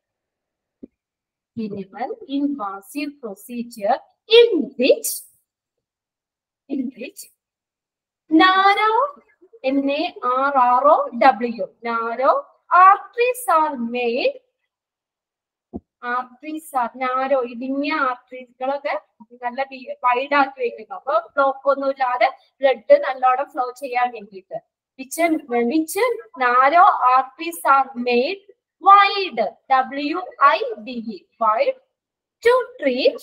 Minimal invasive procedure in which, in which narrow N A R R O W. Narrow arteries are made. Arteries narrow ഇടുങ്ങിയ ആർട്ടറീസുകളൊക്കെ നല്ല വൈഡ് ആക്കി വെക്കുന്നു അപ്പൊ ബ്ലോക്ക് ഒന്നും ഇല്ലാതെ ബ്ലഡ് നല്ലോണം ഫ്ലോ ചെയ്യാൻ വേണ്ടിയിട്ട് which which narrow arteries are made wide W I D E wide to treat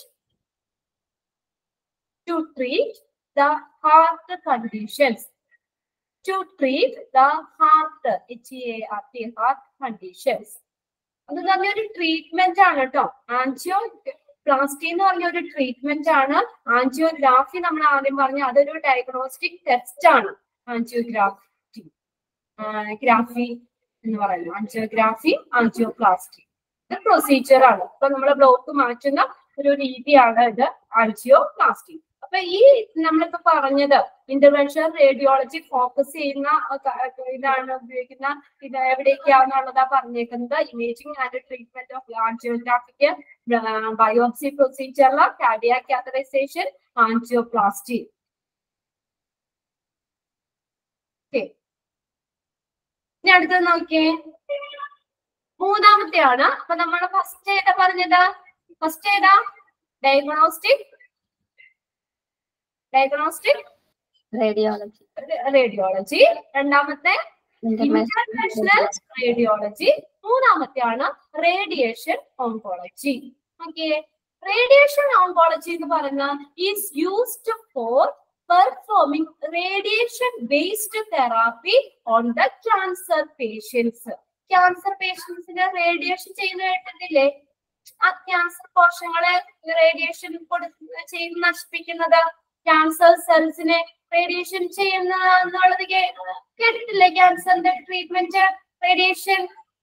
to treat the heart conditions to treat the heart, H-E-A-R-T, heart conditions. അത് തന്നെ ഒരു ട്രീറ്റ്മെന്റ് ആണ് കേട്ടോ ആൻജിയോ പ്ലാസ്റ്റി എന്ന് പറഞ്ഞ ഒരു ട്രീറ്റ്മെന്റ് ആണ് ആൻജിയോഗ്രാഫി നമ്മൾ ആദ്യം പറഞ്ഞ അതൊരു ഡയഗ്നോസ്റ്റിക് ടെസ്റ്റ് ആണ് ആൻജിയോഗ്രാഫി ഗ്രാഫി എന്ന് പറയുന്നത് ആൻജിയോഗ്രാഫി ആൻജിയോപ്ലാസ്റ്റി ഇത് പ്രൊസീജിയർ ആണ് ഇപ്പൊ നമ്മൾ ബ്ലോക്ക് മാറ്റുന്ന ഒരു രീതിയാണ് ഇത് ആൻജിയോപ്ലാസ്റ്റി അപ്പൊ ഈ നമ്മളിപ്പോ പറഞ്ഞത് ഇന്റർവെൻഷൻ റേഡിയോളജി ഫോക്കസ് ചെയ്യുന്ന ആ ക- ഇതാണ് ഉപയോഗിക്കുന്ന ഇത് എവിടേക്കാന്നുള്ളതാ പറഞ്ഞേക്കുന്നത് ഇമേജിംഗ് ആൻഡ് ട്രീറ്റ്മെന്റ് ഓഫ് ആൻജിയോഗ്രാഫിക്ക് ബയോപ്സി പ്രൊസീജിയറിൽ കാർഡിയാക് കാത്തറൈസേഷൻ ആൻജിയോപ്ലാസ്റ്റി ഇനി അടുത്തത് നോക്കിയേ മൂന്നാമത്തെയാണ് അപ്പൊ നമ്മൾ ഫസ്റ്റ് ഏതാ പറഞ്ഞത് ഫസ്റ്റ് ഏതാ ഡയഗ്നോസ്റ്റിക് ഡയഗ്നോസ്റ്റിക് റേഡിയോളജി റേഡിയോളജി രണ്ടാമത്തെ ഇന്റർനാഷണൽ റേഡിയോളജി മൂന്നാമത്തെയാണ് radiation oncology okay radiation oncology എന്ന് പറയുന്ന is used for performing radiation based therapy on the cancer patients cancer പേഷ്യൻസിന് റേഡിയേഷൻ ചെയ്യുന്ന കേട്ടിട്ടില്ലേ ആ ക്യാൻസർ കോശങ്ങളെ റേഡിയേഷൻ ചെയ്ത് നശിപ്പിക്കുന്നത് ക്യാൻസർ സെൽസിനെ റേഡിയേഷൻ ചെയ്യുന്ന എന്നുള്ളത് കേ- കേട്ടിട്ടില്ലേ ക്യാൻസറിന്റെ ട്രീറ്റ്മെന്റ് റേഡിയേഷൻ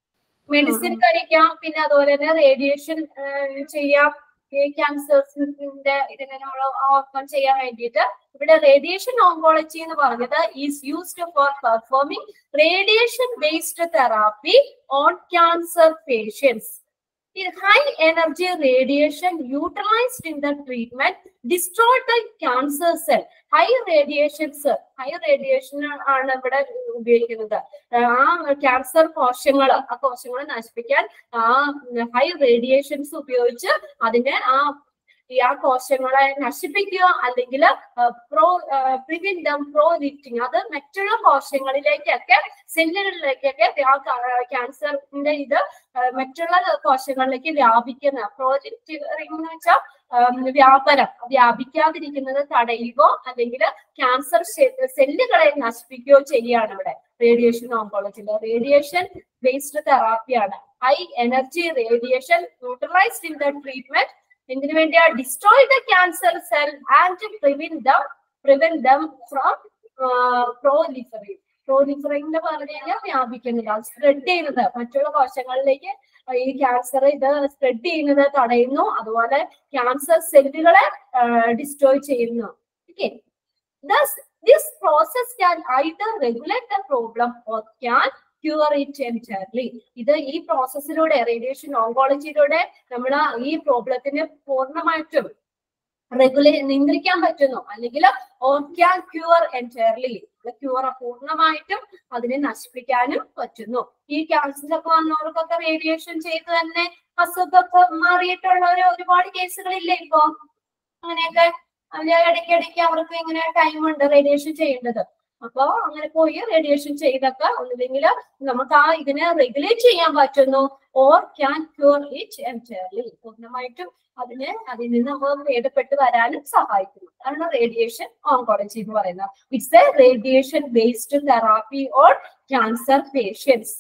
മെഡിസിൻ കഴിക്കാം പിന്നെ അതുപോലെ തന്നെ റേഡിയേഷൻ ചെയ്യാം ഈ ക്യാൻസേഴ്സിന്റെ ഇതിനെ നമ്മൾ ഓവർകം ചെയ്യാൻ വേണ്ടിയിട്ട് ഇവിടെ റേഡിയേഷൻ ഓങ്കോളജി എന്ന് പറഞ്ഞത് is used for performing radiation based therapy on cancer patients high energy radiation utilized in the treatment destroyed the cancer cell high radiations high radiation ആണ് ഇവിടെ ഉപയോഗിക്കുന്നത് ആ ക്യാൻസർ കോശങ്ങൾ ആ കോശങ്ങളെ നശിപ്പിക്കാൻ ആ ഹൈ റേഡിയേഷൻസ് ഉപയോഗിച്ച് അതിനെ ആ ഈ ആ കോശങ്ങളെ നശിപ്പിക്കുക അല്ലെങ്കിൽ പ്രോ പ്രിവിൻഡം പ്രോ ലിഫ്റ്റിംഗ് അത് മറ്റുള്ള കോശങ്ങളിലേക്കൊക്കെ സെല്ലുകളിലേക്കൊക്കെ ആ ക്യാൻസറിന്റെ ഇത് ആ, മറ്റുള്ള കോശങ്ങളിലേക്ക് വ്യാപിക്കുന്ന പ്രോജക്റ്റിംഗ് എന്ന് വെച്ചാൽ വ്യാപനം വ്യാപിക്കാതിരിക്കുന്നത് തടയുകയോ അല്ലെങ്കിൽ ക്യാൻസർ സെല്ലുകളെ നശിപ്പിക്കുകയോ ചെയ്യുകയാണ് ഇവിടെ റേഡിയേഷൻ ഓങ്കോളജിയിൽ റേഡിയേഷൻ ബേസ്ഡ് തെറാപ്പിയാണ് high energy radiation utilized in the treatment എന്തിനു വേണ്ടിയാ destroy the cancer cell and prevent them prevent them from proliferating proliferating എന്ന് പറഞ്ഞു കഴിഞ്ഞാൽ വ്യാപിക്കുന്നത് സ്പ്രെഡ് ചെയ്യുന്നത് മറ്റുള്ള കോശങ്ങളിലേക്ക് ഈ ക്യാൻസർ ഇത് സ്പ്രെഡ് ചെയ്യുന്നത് തടയുന്നു അതുപോലെ ക്യാൻസർ സെല്ലുകളെ ഡിസ്ട്രോയ് ചെയ്യുന്നു okay Thus, this process can either regulate the problem or can cure it entirely. ഇത് ഈ പ്രോസസ്സിലൂടെ റേഡിയേഷൻ ഓങ്കോളജിയിലൂടെ നമ്മൾ ഈ പ്രോബ്ലത്തിന് പൂർണ്ണമായിട്ടും റെഗുലേ നിയന്ത്രിക്കാൻ പറ്റുന്നു അല്ലെങ്കിൽ or can cure entirely cure പൂർണ്ണമായിട്ടും അതിനെ നശിപ്പിക്കാനും പറ്റുന്നു ഈ ക്യാൻസർ ഒക്കെ വന്നവർക്കൊക്കെ റേഡിയേഷൻ ചെയ്ത് തന്നെ അസുഖമൊക്കെ മാറിയിട്ടുള്ള ഒരു ഒരുപാട് കേസുകളില്ലേ ഇപ്പോ അങ്ങനെയൊക്കെ അതിന് ഇടയ്ക്കിടയ്ക്ക് അവർക്ക് ഇങ്ങനെ ടൈം ഉണ്ട് റേഡിയേഷൻ ചെയ്യേണ്ടത് അപ്പൊ അങ്ങനെ പോയി റേഡിയേഷൻ ചെയ്തൊക്കെ ഒന്നില്ലെങ്കിൽ നമുക്ക് ആ ഇതിനെ റെഗുലേറ്റ് ചെയ്യാൻ പറ്റുന്നു or can cure it entirely പൂർണ്ണമായിട്ടും അതിന് അതിൽ നിന്ന് നമ്മൾ ഭേദപ്പെട്ട് വരാനും സഹായിക്കുന്നു അതാണ് റേഡിയേഷൻ ഓങ്കോളജി എന്ന് പറയുന്നത് it's a radiation based therapy on cancer patients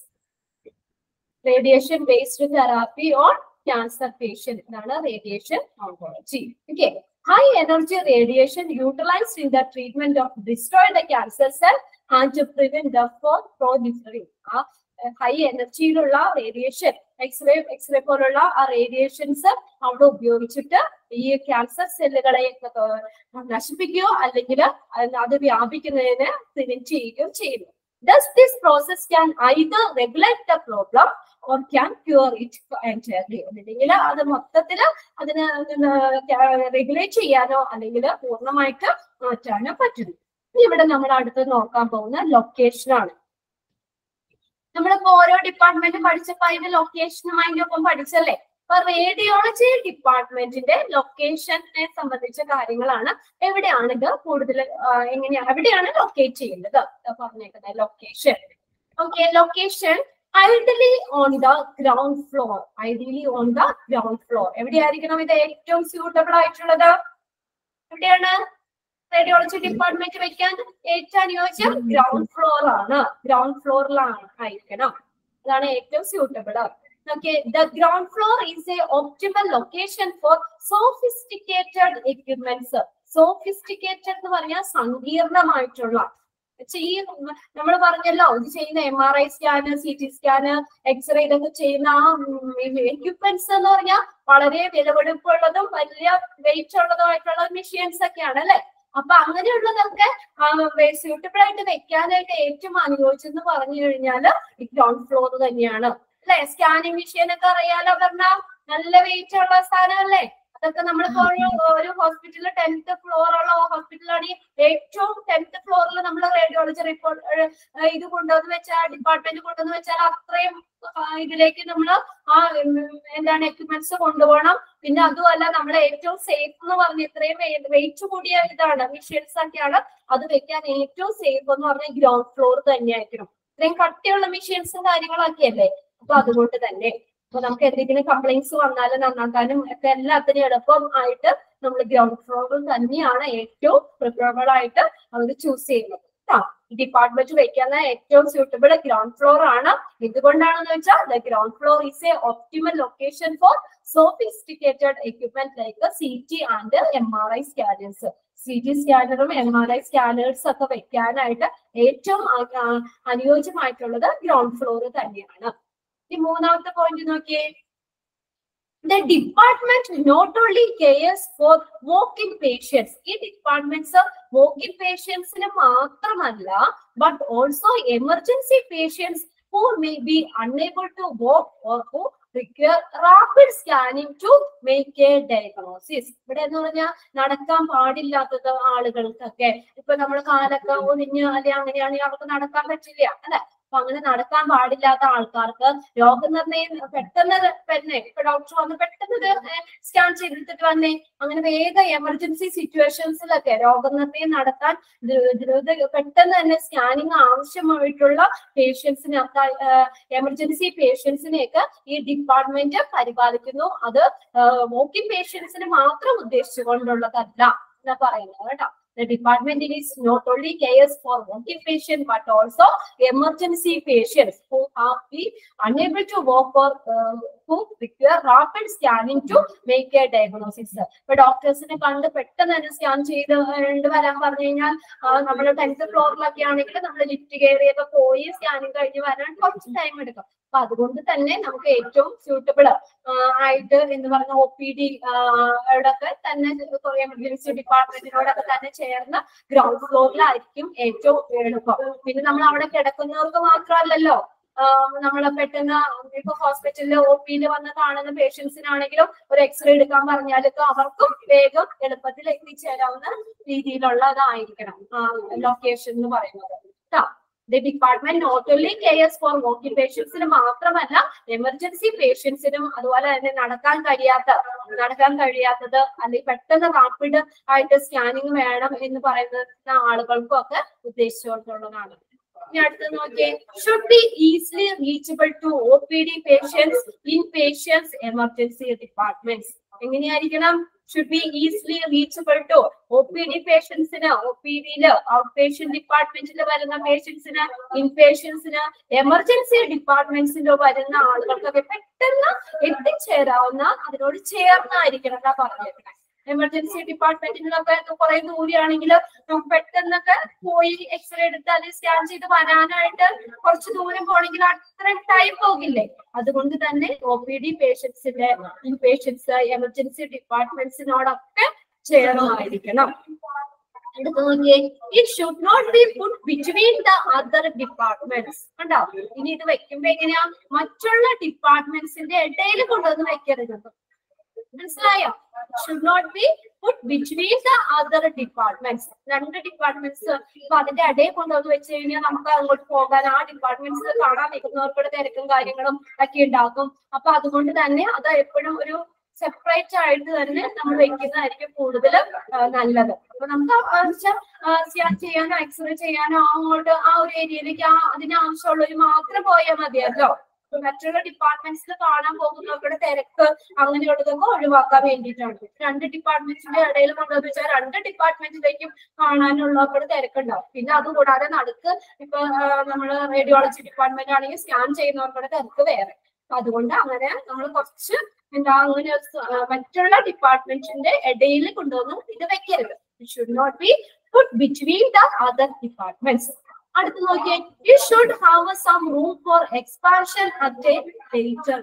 radiation based therapy on cancer patient ഇതാണ് radiation oncology okay high energy radiation utilized in the treatment of destroy the cancer cell and to prevent the for proliferating. ആ ഹൈ എനർജിയിലുള്ള റേഡിയേഷൻ എക്സ്റേ എക്സ്റേ പോലുള്ള ആ റേഡിയേഷൻസ് അവിടെ ഉപയോഗിച്ചിട്ട് ഈ ക്യാൻസർ സെല്ലുകളെ നശിപ്പിക്കുകയോ അല്ലെങ്കിൽ അത് വ്യാപിക്കുന്നതിന് പ്രിവെന്റ് ചെയ്യുകയോ ചെയ്യുന്നു Thus, this process can either regulate the problem or can cure it entirely. അല്ലെങ്കിൽ അത് മൊത്തത്തില് അതിന് റെഗുലേറ്റ് ചെയ്യാനോ അല്ലെങ്കിൽ പൂർണ്ണമായിട്ട് മാറ്റാനോ പറ്റുന്നു ഇനി ഇവിടെ നമ്മൾ അടുത്ത് നോക്കാൻ പോകുന്ന ലൊക്കേഷൻ ആണ് നമ്മളിപ്പോ ഓരോ ഡിപ്പാർട്ട്മെന്റ് പഠിച്ചപ്പോ അതിന്റെ ലൊക്കേഷനും അതിന്റെ ഒപ്പം പഠിച്ചല്ലേ അപ്പൊ റേഡിയോളജി ഡിപ്പാർട്ട്മെന്റിന്റെ ലൊക്കേഷനെ സംബന്ധിച്ച കാര്യങ്ങളാണ് എവിടെയാണ് ഇത് കൂടുതൽ എങ്ങനെയാണ് എവിടെയാണ് ലൊക്കേറ്റ് ചെയ്യേണ്ടത് പറഞ്ഞേക്കുന്നത് location okay location ideally on the ground floor ideally on the ground floor എവിടെയായിരിക്കണം ഇത് ഏറ്റവും സ്യൂട്ടബിൾ ആയിട്ടുള്ളത് എവിടെയാണ് റേഡിയോളജി ഡിപ്പാർട്ട്മെന്റ് വെക്കാൻ ഏറ്റവും അനുയോജ്യം ഗ്രൗണ്ട് ഫ്ലോർ ആണ് ഗ്രൗണ്ട് ഫ്ലോറിലാണ് ആയിരിക്കണം അതാണ് ഏറ്റവും suitable Okay, the ground floor is a optimal location for sophisticated equipments. Sophisticated എന്ന് പറഞ്ഞാൽ സങ്കീർണമായിട്ടുള്ള ഈ നമ്മൾ പറഞ്ഞല്ലോ ഇത് ചെയ്യുന്ന M R I scan C T scan x-ray ഇതൊക്കെ ചെയ്യുന്ന ആ എക്യുപ്മെന്റ്സ് എന്ന് പറഞ്ഞാൽ വളരെ വിലപിടിപ്പുള്ളതും വലിയ വെയിറ്റ് ഉള്ളതുമായിട്ടുള്ള മെഷീൻസ് ഒക്കെയാണ് അല്ലെ അപ്പൊ അങ്ങനെയുള്ളതൊക്കെ സ്യൂട്ടബിൾ ആയിട്ട് വെക്കാനായിട്ട് ഏറ്റവും അനുയോജ്യം പറഞ്ഞു കഴിഞ്ഞാൽ ഈ ഗ്രൗണ്ട് ഫ്ലോർ തന്നെയാണ് അല്ലെ സ്കാനിങ് മെഷീൻ ഒക്കെ അറിയാലോ പറഞ്ഞ നല്ല വെയിറ്റ് ഉള്ള സാധനമല്ലേ അതൊക്കെ നമ്മളിപ്പോ ഒരു ഒരു ഹോസ്പിറ്റലിൽ ടെൻത്ത് ഫ്ലോർ ഉള്ള ഹോസ്പിറ്റലാണെങ്കിൽ ഏറ്റവും ടെൻത്ത് ഫ്ലോറിൽ നമ്മൾ റേഡിയോളജി റിപ്പോർട്ട് ഇത് കൊണ്ടുവന്ന് വെച്ചാൽ ഡിപ്പാർട്ട്മെന്റ് കൊണ്ടുവന്ന് വെച്ചാൽ അത്രയും ഇതിലേക്ക് നമ്മൾ ആ എന്താണ് എക്യുപ്മെന്റ്സ് കൊണ്ടുപോകണം പിന്നെ അതുമല്ല നമ്മൾ ഏറ്റവും സേഫ് എന്ന് പറഞ്ഞ ഇത്രയും വെയിറ്റ് കൂടിയ ഇതാണ് മെഷീൻസ് ഒക്കെയാണ് അത് വെക്കാൻ ഏറ്റവും സേഫ് എന്ന് പറഞ്ഞ ഗ്രൗണ്ട് ഫ്ലോർ തന്നെയായിരിക്കണം ഇത്രയും കട്ടിയുള്ള മെഷീൻസും കാര്യങ്ങളൊക്കെ അല്ലേ അപ്പൊ അതുകൊണ്ട് തന്നെ അപ്പൊ നമുക്ക് എന്തെങ്കിലും കംപ്ലൈന്റ്സ് വന്നാലും നന്നാക്കാനും ഒക്കെ എല്ലാത്തിനും എളുപ്പം ആയിട്ട് നമ്മൾ ഗ്രൗണ്ട് ഫ്ലോറിൽ തന്നെയാണ് ഏറ്റവും പ്രിഫറബിൾ ആയിട്ട് അവർ ചൂസ് ചെയ്യുന്നത് ഡിപ്പാർട്ട്മെന്റ് വെക്കുന്ന ഏറ്റവും സ്യൂട്ടബിൾ ഗ്രൗണ്ട് ഫ്ലോർ ആണ് എന്തുകൊണ്ടാണെന്ന് വെച്ചാൽ the ground floor is a optimal location for sophisticated equipment like C T and M R I scanners C T സ്കാനറും എം ആർ ഐ സ്കാനേഴ്സ് ഒക്കെ വെക്കാനായിട്ട് ഏറ്റവും ആ- ആ- അനുയോജ്യമായിട്ടുള്ളത് ഗ്രൗണ്ട് ഫ്ലോർ തന്നെയാണ് ഈ മൂന്നാമത്തെ പോയിന്റ് നോക്കിയേ the department not only cares for walk-in patients ഈ ഡിപ്പാർട്ട്മെന്റ്സ് walk-in patientsന് മാത്രമല്ല but also emergency patients who may be unable to walk or who require rapid scanning to make a diagnosis ഇവിടെ എന്ന് പറഞ്ഞാൽ നടക്കാൻ പാടില്ലാത്തത് ആളുകൾക്കൊക്കെ ഇപ്പൊ നമ്മൾ കാലൊക്കെ ഒന്നിഞ്ഞ് അല്ലെ അങ്ങനെയാണെങ്കിൽ അവർക്ക് നടക്കാൻ പറ്റില്ല അല്ലെ അപ്പൊ അങ്ങനെ നടക്കാൻ പാടില്ലാത്ത ആൾക്കാർക്ക് രോഗനിർണയം പെട്ടെന്ന് തന്നെ ഇപ്പൊ ഡോക്ടർ വന്ന് പെട്ടെന്ന് സ്കാൻ ചെയ്തെടുത്തിട്ട് വന്നേ അങ്ങനെ വേഗം എമർജൻസി സിറ്റുവേഷൻസിലൊക്കെ രോഗനിർണയം നടത്താൻ ദ്രു- ദ്രുത പെട്ടെന്ന് തന്നെ സ്കാനിങ് ആവശ്യമായിട്ടുള്ള പേഷ്യൻസിനെ എമർജൻസി പേഷ്യൻസിനെയൊക്കെ ഈ ഡിപ്പാർട്ട്മെന്റ് പരിപാലിക്കുന്നു അത് വോക്കിംഗ് പേഷ്യൻസിന് മാത്രം ഉദ്ദേശിച്ചുകൊണ്ടുള്ളതല്ല എന്നാ പറയുന്നത് കേട്ടോ The department is not only cares for walking patients but also emergency patients who are be unable to walk or uh, who require rapid scanning to make a diagnosis. ഇപ്പൊ ഡോക്ടേഴ്സിനെ കണ്ട് പെട്ടെന്ന് തന്നെ സ്കാൻ ചെയ്ത് കൊണ്ട് വരാൻ പറഞ്ഞു കഴിഞ്ഞാൽ നമ്മൾ ടെൻത്ത് ഫ്ലോറിലൊക്കെ ആണെങ്കിൽ നമ്മൾ ലിഫ്റ്റ് കയറിയൊക്കെ പോയി സ്കാനിങ് കഴിഞ്ഞ് വരാൻ കുറച്ച് ടൈം എടുക്കും അപ്പൊ അതുകൊണ്ട് തന്നെ നമുക്ക് ഏറ്റവും സ്യൂട്ടബിൾ ആയിട്ട് എന്ന് പറഞ്ഞ ഒ പി ഡി ഒക്കെ തന്നെ കുറെ എമർജൻസി ഡിപ്പാർട്ട്മെന്റിനോടൊക്കെ തന്നെ ചേർന്ന് ഗ്രൗണ്ട് ഫ്ലോറിലായിരിക്കും ഏറ്റവും എളുപ്പം പിന്നെ നമ്മൾ അവിടെ കിടക്കുന്നവർക്ക് മാത്രമല്ലല്ലോ നമ്മൾ പെട്ടെന്ന് ഇപ്പൊ ഹോസ്പിറ്റലിൽ ഒ പിയിൽ വന്ന് കാണുന്ന പേഷ്യൻസിനാണെങ്കിലും ഒരു എക്സ്റേ എടുക്കാൻ പറഞ്ഞാലൊക്കെ അവർക്കും വേഗം എളുപ്പത്തിൽ എത്തിച്ചേരാവുന്ന രീതിയിലുള്ളതായിരിക്കണം ലൊക്കേഷൻ എന്ന് പറയുന്നത് കേട്ടോ the department not only cares for walking പേഷ്യൻസിന് മാത്രമല്ല എമർജൻസി പേഷ്യൻസിനും അതുപോലെ തന്നെ നടക്കാൻ കഴിയാത്ത നടക്കാൻ കഴിയാത്തത് അല്ലെങ്കിൽ പെട്ടെന്ന് റാപ്പിഡ് ആയിട്ട് സ്കാനിങ് വേണം എന്ന് പറയുന്ന ആളുകൾക്കും ഒക്കെ ഉദ്ദേശിച്ചുകൊണ്ടുള്ളതാണ് ഇനി അടുത്ത് നോക്കിയേ should be easily reachable to O P D patients in patients emergency departments എങ്ങനെയായിരിക്കണം should be easily reachable to O P D പേഷ്യൻസിന് ഒ പി ഡിയില് ഔട്ട് പേഷ്യന്റ് ഡിപ്പാർട്ട്മെന്റിൽ വരുന്ന പേഷ്യൻസിന് ഇൻ പേഷ്യൻസിന് എമർജൻസി ഡിപ്പാർട്ട്മെന്റ്സിൽ വരുന്ന ആളുകൾക്കൊക്കെ പെട്ടെന്ന് എത്തിച്ചേരാവുന്ന അതിനോട് ചേർന്നായിരിക്കണം എന്നാ പറഞ്ഞേക്കണേ എമർജൻസി ഡിപ്പാർട്ട്മെന്റിലൊക്കെ കുറെ ദൂരെയാണെങ്കിൽ നമുക്ക് പെട്ടെന്നൊക്കെ പോയി എക്സ്റേ എടുത്ത് അല്ലെങ്കിൽ സ്കാൻ ചെയ്ത് വരാനായിട്ട് കുറച്ച് ദൂരം പോണെങ്കിൽ അത്രയും ടൈം പോകില്ലേ അതുകൊണ്ട് തന്നെ ഒ പി ഡി പേഷ്യൻസിന്റെ ഇൻ പേഷ്യൻസ് എമർജൻസി ഡിപ്പാർട്ട്മെന്റ്സിനോടൊക്കെ ചേർന്നായിരിക്കണം അടുത്ത് നോക്കിയേ it should not be put between the other departments കണ്ടോ ഇനി ഇത് വെക്കുമ്പോ എങ്ങനെയാ മറ്റുള്ള ഡിപ്പാർട്ട്മെന്റ്സിന്റെ ഇടയിൽ കൊണ്ടുവന്ന് വെക്കരുത് മനസ്സിലായോ should not be put between the other departments രണ്ട് ഡിപ്പാർട്ട്മെന്റ്സ് അപ്പൊ അതിന്റെ ഇടയിൽ കൊണ്ടുവന്ന് വെച്ച് കഴിഞ്ഞാൽ നമുക്ക് അങ്ങോട്ട് പോകാൻ ആ ഡിപ്പാർട്ട്മെന്റ്സിൽ കാണാൻ നിൽക്കുന്നവർക്കുടെ തിരക്കും കാര്യങ്ങളും ഒക്കെ ഉണ്ടാക്കും അപ്പൊ അതുകൊണ്ട് തന്നെ അത് എപ്പോഴും ഒരു സെപ്പറേറ്റ് ആയിട്ട് തന്നെ നമ്മൾ വെക്കുന്നതായിരിക്കും കൂടുതൽ നല്ലത് അപ്പൊ നമുക്ക് സ്കാൻ ചെയ്യാനോ എക്സ്റേ ചെയ്യാനോ അങ്ങോട്ട് ആ ഒരു ഏരിയയിലേക്ക് ആ അതിന് ആവശ്യമുള്ളവർ മാത്രം പോയാൽ മതിയല്ലോ ഇപ്പൊ മറ്റുള്ള ഡിപ്പാർട്ട്മെന്റ്സിൽ കാണാൻ പോകുന്നവരുടെ തിരക്ക് അങ്ങനെയുള്ളതൊക്കെ ഒഴിവാക്കാൻ വേണ്ടിയിട്ടാണ് രണ്ട് ഡിപ്പാർട്ട്മെന്റ്സിന്റെ ഇടയിൽ കൊണ്ടുവന്ന് വെച്ചാൽ രണ്ട് ഡിപ്പാർട്ട്മെന്റിലേക്കും കാണാനുള്ളവരുടെ തിരക്കുണ്ടാവും പിന്നെ അതുകൂടാതെ നടുക്ക് ഇപ്പൊ നമ്മള് റേഡിയോളജി ഡിപ്പാർട്ട്മെന്റ് ആണെങ്കിൽ സ്കാൻ ചെയ്യുന്നവർക്കുടെ തിരക്ക് വേറെ അപ്പൊ അതുകൊണ്ട് അങ്ങനെ നമ്മൾ കുറച്ച് എന്താ അങ്ങനെ സ- ആ, മറ്റുള്ള ഡിപ്പാർട്ട്മെന്റിന്റെ ഇടയിൽ കൊണ്ടുവന്ന് ഇത് വെക്കരുത് should not be put between the other departments അടുത്ത് നോക്കിയേ you should have some room for expansion at a later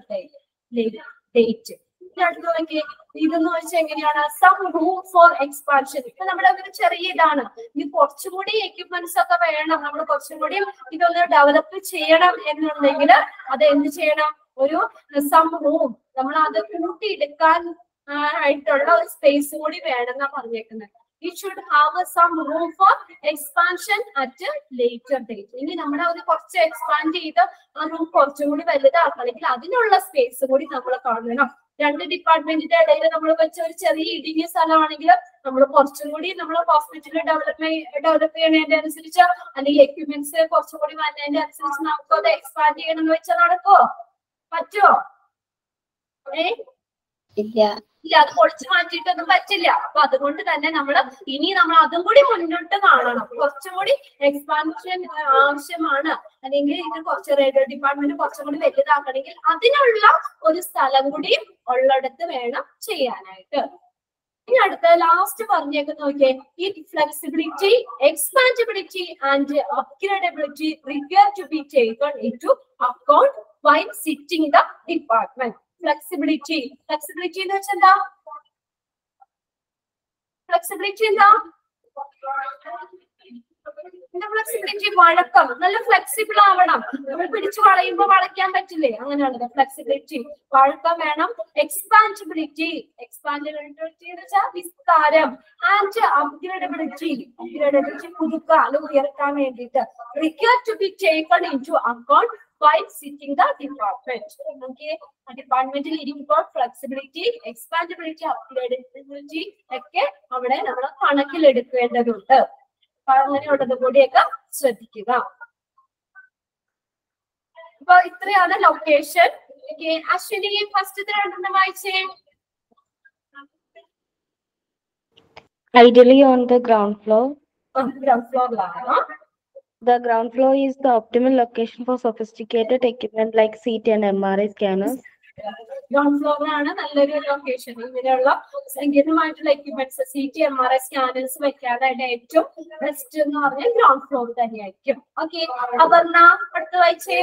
date അടുത്ത് നോക്കിയേ ഇതെന്ന് വെച്ചാൽ എങ്ങനെയാണ് സം റൂം ഫോർ എക്സ്പാൻഷൻ ഇപ്പൊ നമ്മുടെ ഒരു ചെറിയ ഇതാണ് ഇനി കുറച്ചും കൂടി എക്യുപ്മെന്റ്സ് ഒക്കെ വേണം നമ്മൾ കുറച്ചും കൂടി ഇതൊന്ന് ഡെവലപ്പ് ചെയ്യണം എന്നുണ്ടെങ്കിൽ അത് എന്ത് ചെയ്യണം ഒരു സം റൂം നമ്മൾ അത് കൂട്ടിയെടുക്കാൻ ആ, ആയിട്ടുള്ള ഒരു സ്പേസ് കൂടി വേണമെന്നാ പറഞ്ഞേക്കുന്നത് it should have some room for expansion at later date ഇനി നമ്മുടെ അത് കുറച്ച് എക്സ്പാൻഡ് ചെയ്ത് ആ റൂം കുറച്ചും കൂടി വലുതാക്കണമെങ്കിൽ അതിനുള്ള സ്പേസ് കൂടി നമ്മൾ കാണണം രണ്ട് ഡിപ്പാർട്ട്മെന്റിന്റെ ഇടയിൽ നമ്മൾ വെച്ച ഒരു ചെറിയ ഇടുങ്ങിയ സ്ഥലമാണെങ്കിൽ നമ്മൾ കുറച്ചും കൂടി നമ്മൾ ഹോസ്പിറ്റലിൽ ഡെവലപ്മെന്റ് ഡെവലപ്പ് ചെയ്യണതിന്റെ അനുസരിച്ച് അല്ലെങ്കിൽ എക്യുപ്മെന്റ്സ് കുറച്ചും കൂടി വരുന്നതിന്റെ അനുസരിച്ച് നമുക്ക് അത് എക്സ്പാൻഡ് ചെയ്യണം എന്ന് വെച്ചാൽ നടക്കുമോ പറ്റുമോ ഏ ഇല്ല ഇല്ല അത് പൊളിച്ചു മാറ്റിയിട്ടൊന്നും പറ്റില്ല അപ്പൊ അതുകൊണ്ട് തന്നെ നമ്മൾ ഇനി നമ്മൾ അതും കൂടി മുന്നോട്ട് കാണണം കുറച്ചും കൂടി എക്സ്പാൻഷൻ ആവശ്യമാണ് അല്ലെങ്കിൽ ഇത് കുറച്ച് റേഡിയോ ഡിപ്പാർട്ട്മെന്റ് കുറച്ചും കൂടി വലുതാക്കണമെങ്കിൽ അതിനുള്ള ഒരു സ്ഥലം കൂടി ഉള്ളിടത്ത് വേണം ചെയ്യാനായിട്ട് ഇനി അടുത്ത ലാസ്റ്റ് പറഞ്ഞേക്ക് നോക്കിയേ ഈ flexibility expansibility and upgradability require to be taken into account while siting the department flexibility flexibility എന്ന് വെച്ചാൽ എന്താ ഫ്ലെക്സിബിലിറ്റി എന്താ എന്താ ഫ്ലെക്സിബിലിറ്റി വഴക്കം നല്ല ഫ്ലെക്സിബിൾ ആവണം നമ്മൾ പിടിച്ചു വളയുമ്പോ വളയ്ക്കാൻ പറ്റില്ലേ അങ്ങനെയുള്ളത് ഫ്ലെക്സിബിലിറ്റി വഴക്കം വേണം എക്സ്പാൻസിബിലിറ്റി എക്സ്പാൻസിബിലിറ്റി എന്ന് വെച്ചാൽ വിസ്താരം ആൻഡ് അപ്ഗ്രേഡബിലിറ്റി അപ്ഗ്രേഡബിലിറ്റി പുതുക്കുക അത് ഉയർത്താൻ വേണ്ടിയിട്ട് require to be taken into account while siting the department നമുക്ക് ഡിപ്പാർട്ട്മെന്റിൽ ഇരിക്കുമ്പോൾ ഫ്ലെക്സിബിലിറ്റി എക്സ്പാൻസിബിലിറ്റി അപ്ഗ്രേഡബിലിറ്റി ഒക്കെ അവിടെ നമ്മൾ കണക്കിലെടുക്കേണ്ടതുണ്ട് അപ്പൊ അങ്ങനെയുള്ളത് കൂടിയൊക്കെ ശ്രദ്ധിക്കുക അപ്പൊ ഇത്രയാണ് ലൊക്കേഷൻ അശ്വിനി ഫസ്റ്റ് രണ്ടെണ്ണം വായിച്ചേ Ideally on the ground floor. Ground ഫ്ലോറിലാണ് The ground floor is the optimal location for sophisticated equipment like CT and MRI scanners. Ground ഫ്ലോറിലാണ് നല്ലൊരു ലൊക്കേഷൻ ഇങ്ങനെയുള്ള സങ്കീർണമായിട്ടുള്ള equipments C T M R I scanners വെക്കാനായിട്ട് ഏറ്റവും ബെസ്റ്റ് എന്ന് പറഞ്ഞാൽ ഗ്രൗണ്ട് ഫ്ലോർ തന്നെയായിരിക്കും ഓക്കെ അപർണ അടുത്ത് വായിച്ചേ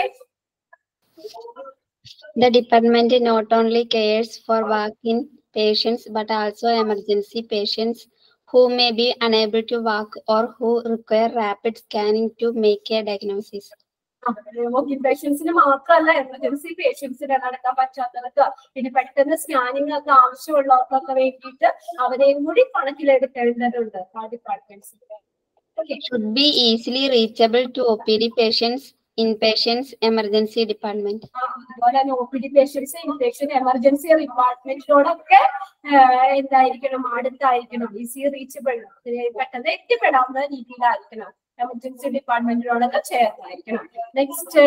The department not only cares for walk-in patients but also emergency patients who may be unable to walk or who require rapid scanning to make a diagnosis. Walking പേഷ്യൻസിന് മാത്രമല്ല എമർജൻസി പേഷ്യൻസിന് നടക്കാൻ പറ്റാത്തവർക്ക് പിന്നെ പെട്ടെന്ന് സ്കാനിങ് ഒക്കെ ആവശ്യമുള്ളവർക്കൊക്കെ വേണ്ടിയിട്ട് അവരെയും കൂടി കണക്കിലെടുക്കേണ്ടതുണ്ട് ആ ഡിപ്പാർട്ട്മെന്റ്സിന്റെ okay Should be easily reachable to OPD patients, inpatients, emergency department. അതുപോലെ O P D patients infection emergency ഡിപ്പാർട്ട്മെന്റിനോടൊക്കെ എന്തായിരിക്കണം അടുത്തായിരിക്കണം ഈസി റീച്ചബിൾ പെട്ടെന്ന് എത്തിപ്പെടാവുന്ന രീതിയിലായിരിക്കണം എമർജൻസി ഡിപ്പാർട്ട്മെന്റിനോടൊക്കെ ചേർന്നായിരിക്കണം next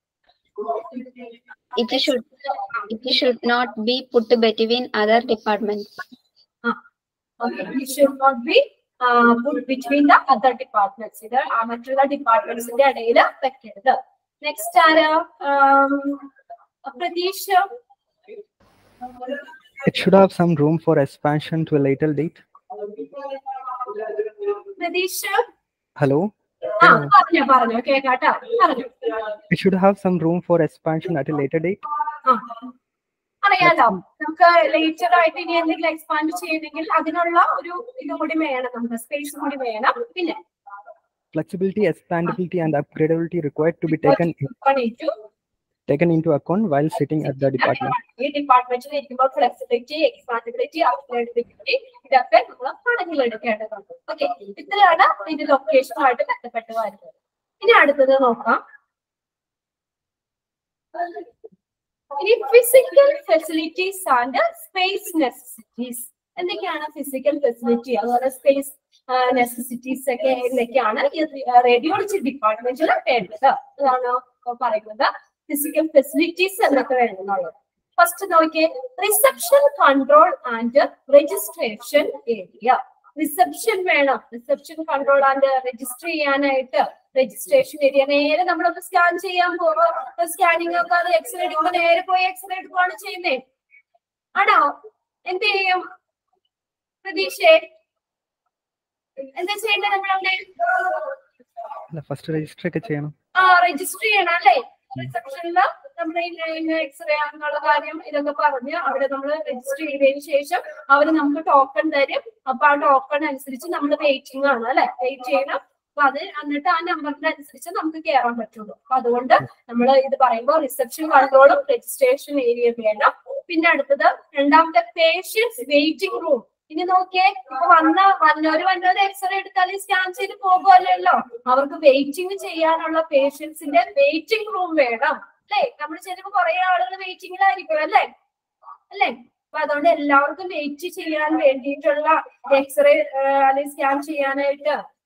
It should it should not be put between other departments. Okay, it should not be uh, put between the other departments. ഇത് ആ മറ്റുള്ള ഡിപ്പാർട്ട്മെന്റ്സിന്റെ ഇടയിൽ വെക്കരുത് നെക്സ്റ്റ് ആരാ um, പ്രതീക്ഷ It should have some room for expansion to a later date. പ്രതീക്ഷ Hello? ആ പറഞ്ഞോ പറഞ്ഞോ കേക്കാട്ടോ പറഞ്ഞു It should have some room for expansion at a later date. ആ അറിയാലോ നമുക്ക് ലേറ്റർ ആയിട്ട് ഇനി എന്തെങ്കിലും എക്സ്പാൻഡ് ചെയ്യണമെങ്കിൽ അതിനുള്ള ഒരു ഇത് കൂടി വേണം നമുക്ക് സ്പേസ് കൂടി വേണം പിന്നെ Flexibility, expandability, and upgradability required to be taken പണിയിട്ടു taken into account while sitting at the department. ഈ ഡിപ്പാർട്ട്മെന്റിൽ ഇരിക്കുമ്പോൾ ഫ്ലെക്സിബിലിറ്റി എക്സ്പാൻസിബിലിറ്റി അപ്ഗ്രേഡബിലിറ്റി ഇതൊക്കെ നമ്മൾ കണക്കിലെടുക്കേണ്ടതുണ്ട് ഓക്കെ ഇത്രയാണ് ഇത് ലൊക്കേഷനുമായിട്ട് ബന്ധപ്പെട്ട് വരുന്നത് ഇനി അടുത്തത് നോക്കാം ഇനി physical facilities and space necessities എന്തൊക്കെയാണ് ഫിസിക്കൽ ഫെസിലിറ്റി അതുപോലെ സ്പേസ് നെസസിറ്റീസ് ഒക്കെ എന്തൊക്കെയാണ് ഈ റേഡിയോളജി ഡിപ്പാർട്ട്മെന്റിൽ വേണ്ടത് അതാണ് പറയുന്നത് ഫിസിക്കൽ ഫെസിലിറ്റീസ് എന്തൊക്കെ വേണമെന്നുള്ളത് ഫസ്റ്റ് നോക്കിയേ reception control and registration area reception വേണം റിസപ്ഷൻ കൺട്രോൾ ആൻഡ് രജിസ്റ്റർ ചെയ്യാനായിട്ട് രജിസ്ട്രേഷൻ ഏരിയ നേരെ നമ്മളൊന്ന് സ്കാൻ ചെയ്യാൻ പോകുമ്പോ സ്കാനിങ് ഒക്കെ അത് എക്സ്റേ എടുക്കുമ്പോ നേരെ പോയി എക്സ്റേ എടുക്കുകയാണ് ചെയ്യുന്നേ ആണോ എന്ത് ചെയ്യും പ്രതീക്ഷേ എന്താ ചെയ്യേണ്ടത് നമ്മളവിടെ അല്ല ഫസ്റ്റ് രജിസ്റ്റർ ഒക്കെ ചെയ്യണം ആ രജിസ്റ്റർ ചെയ്യണം അല്ലേ റിസപ്ഷനില് നമ്മുടെ എക്സ്റേ എന്നുള്ള കാര്യം ഇതൊക്കെ പറഞ്ഞ് അവിടെ നമ്മൾ രജിസ്റ്റർ ചെയ്തതിന് ശേഷം അവർ നമുക്ക് ടോക്കൺ തരും അപ്പൊ ആ ടോക്കൺ അനുസരിച്ച് നമ്മൾ വെയിറ്റിംഗ് ആണ് അല്ലെ വെയിറ്റ് ചെയ്യണം അപ്പൊ അത് എന്നിട്ട് ആ നമ്പറിന്റെ അനുസരിച്ച് നമുക്ക് കയറാൻ പറ്റുള്ളൂ അപ്പൊ അതുകൊണ്ട് നമ്മൾ ഇത് പറയുമ്പോൾ റിസപ്ഷൻ കൺട്രോളും രജിസ്ട്രേഷൻ ഏരിയ വേണം പിന്നെ അടുത്തത് രണ്ടാമത്തെ പേഷ്യൻസ് വെയിറ്റിംഗ് റൂം ഇനി നോക്കിയേ ഇപ്പൊ വന്ന വന്നോര് വന്നോര് എക്സ്റേ എടുത്താൽ സ്കാൻ ചെയ്ത് പോകുമല്ലോ അവർക്ക് വെയിറ്റിംഗ് ചെയ്യാനുള്ള പേഷ്യൻസിന്റെ വെയിറ്റിംഗ് റൂം വേണം അല്ലേ നമ്മൾ ചെല്ലുമ്പോ കുറെ ആളുകൾ വെയിറ്റിംഗിലായിരിക്കും അല്ലേ അല്ലേ അപ്പൊ അതുകൊണ്ട് എല്ലാവർക്കും വെയിറ്റ് ചെയ്യാൻ വേണ്ടിയിട്ടുള്ള എക്സ്റേ അല്ലെങ്കിൽ സ്കാൻ ചെയ്യാനായിട്ട്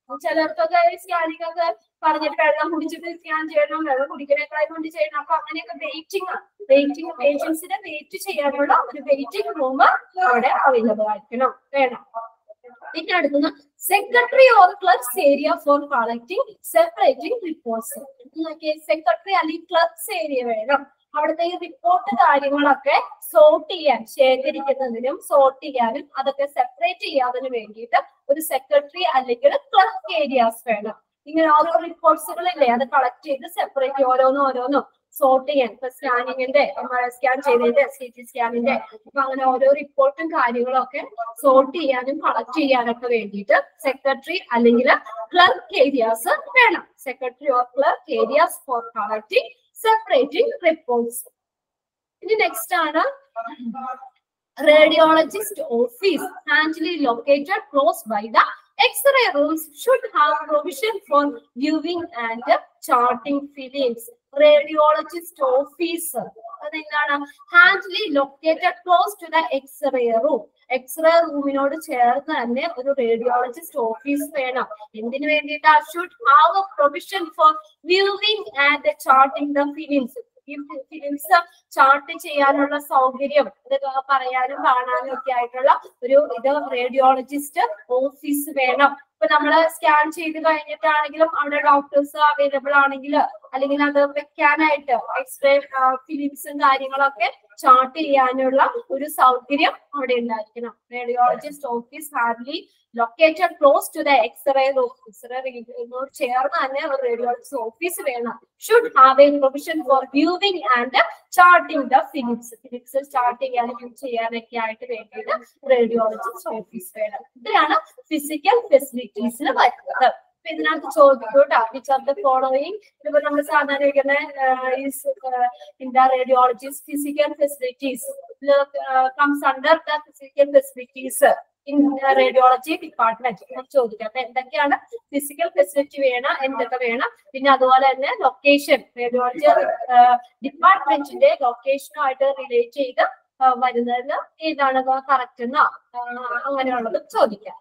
ചിലർക്കൊക്കെ സ്കാനിങ് ഒക്കെ പറഞ്ഞിട്ട് വെള്ളം കുടിച്ചിട്ട് സ്കാൻ ചെയ്യണം വെള്ളം കുടിക്കണേക്കാൾ കൊണ്ട് ചെയ്യണം അപ്പൊ അങ്ങനെയൊക്കെ വെയിറ്റിംഗ് വെയിറ്റിംഗ് പേഷ്യൻസിനെ വെയിറ്റ് ചെയ്യാനുള്ള ഒരു വെയിറ്റിംഗ് റൂം അവിടെ അവൈലബിൾ ആയിരിക്കണം വേണം പിന്നെ അടുത്തത് secretary or clubs area for collecting separating reports secretary അല്ലെങ്കിൽ ക്ലബ്സ് ഏരിയ വേണം അവിടുത്തെ ഈ റിപ്പോർട്ട് കാര്യങ്ങളൊക്കെ സോർട്ട് ചെയ്യാൻ ശേഖരിക്കുന്നതിനും സോർട്ട് ചെയ്യാനും അതൊക്കെ സെപ്പറേറ്റ് ചെയ്യാതിന് വേണ്ടിയിട്ട് ഒരു സെക്രട്ടറി അല്ലെങ്കിൽ ക്ലർക്ക് ഏരിയാസ് വേണം ഇങ്ങനെ ഓരോ റിപ്പോർട്ട്സുകളില്ലേ അത് കളക്ട് ചെയ്ത് സെപ്പറേറ്റ് ഓരോന്നും ഓരോന്നും സോർട്ട് ചെയ്യാൻ ഇപ്പൊ സ്കാനിങ്ങിന്റെ സ്കാൻ ചെയ്തതിന്റെ സി ടി സ്കാനിന്റെ അപ്പൊ അങ്ങനെ ഓരോ റിപ്പോർട്ടും കാര്യങ്ങളും ഒക്കെ സോർട്ട് ചെയ്യാനും കളക്ട് ചെയ്യാനൊക്കെ വേണ്ടിയിട്ട് സെക്രട്ടറി അല്ലെങ്കിൽ ക്ലർക്ക് ഏരിയാസ് വേണം secretary or clerk areas for collecting separating reports ഇനി നെക്സ്റ്റ് ആണ് radiologist office handily located close by the x-ray rooms should have provision for viewing and charting films radiologist office അതെന്താണ് handily located close to the x-ray room x-ray റൂമിനോട് ചേർന്ന് തന്നെ ഒരു റേഡിയോളജിസ്റ്റ് ഓഫീസ് വേണം എന്തിനു വേണ്ടിയിട്ട് should have a provision for viewing and charting the films ഈ ഫിലിംസ് ചാർട്ട് ചെയ്യാനുള്ള സൗകര്യം ഇത് പറയാനും കാണാനും ഒക്കെ ആയിട്ടുള്ള ഒരു ഇത് റേഡിയോളജിസ്റ്റ് ഓഫീസ് വേണം ഇപ്പൊ നമ്മള് സ്കാൻ ചെയ്ത് കഴിഞ്ഞിട്ടാണെങ്കിലും അവിടെ ഡോക്ടേഴ്സ് അവൈലബിൾ ആണെങ്കിൽ അല്ലെങ്കിൽ അത് വെക്കാനായിട്ട് എക്സ്റേ ഫിലിംസും കാര്യങ്ങളൊക്കെ ചാർട്ട് ചെയ്യാനുള്ള ഒരു സൗകര്യം അവിടെ ഉണ്ടായിരിക്കണം radiologist office hardly located close to the x-ray room x-ray റൂമിനോട് ചേർന്ന് തന്നെ ഒരു റേഡിയോളജിസ്റ്റ് ഓഫീസ് വേണം should have a provision for viewing and charting the films films chart ചെയ്യാനും യൂസ് ചെയ്യാനൊക്കെ ആയിട്ട് വേണ്ടിയിട്ട് റേഡിയോളജിസ്റ്റ് ഓഫീസ് വേണം ഇതിലാണ് ഫിസിക്കൽ ഫെസിലിറ്റീസിൽ വരുന്നത് അപ്പൊ ഇതിനകത്ത് ചോദിക്കും കേട്ടോ വിച്ച് ആർ ദ ഫോളോയിങ് ഇതിപ്പോ നമ്മൾ സാധാരണ ഇരിക്കുന്ന in the radiologist physical facilities comes under the physical facilities in radiology department ചോദിക്കാം അപ്പൊ എന്തൊക്കെയാണ് ഫിസിക്കൽ ഫെസിലിറ്റി വേണം എന്തൊക്കെ വേണം പിന്നെ അതുപോലെ തന്നെ ലൊക്കേഷൻ റേഡിയോളജി ഡിപ്പാർട്ട്മെന്റിന്റെ ലൊക്കേഷനുമായിട്ട് റിലേറ്റ് ചെയ്ത് വരുന്നതിന് ഏതാണ് കറക്റ്റ് എന്നോ അങ്ങനെയുള്ളത് ചോദിക്കാം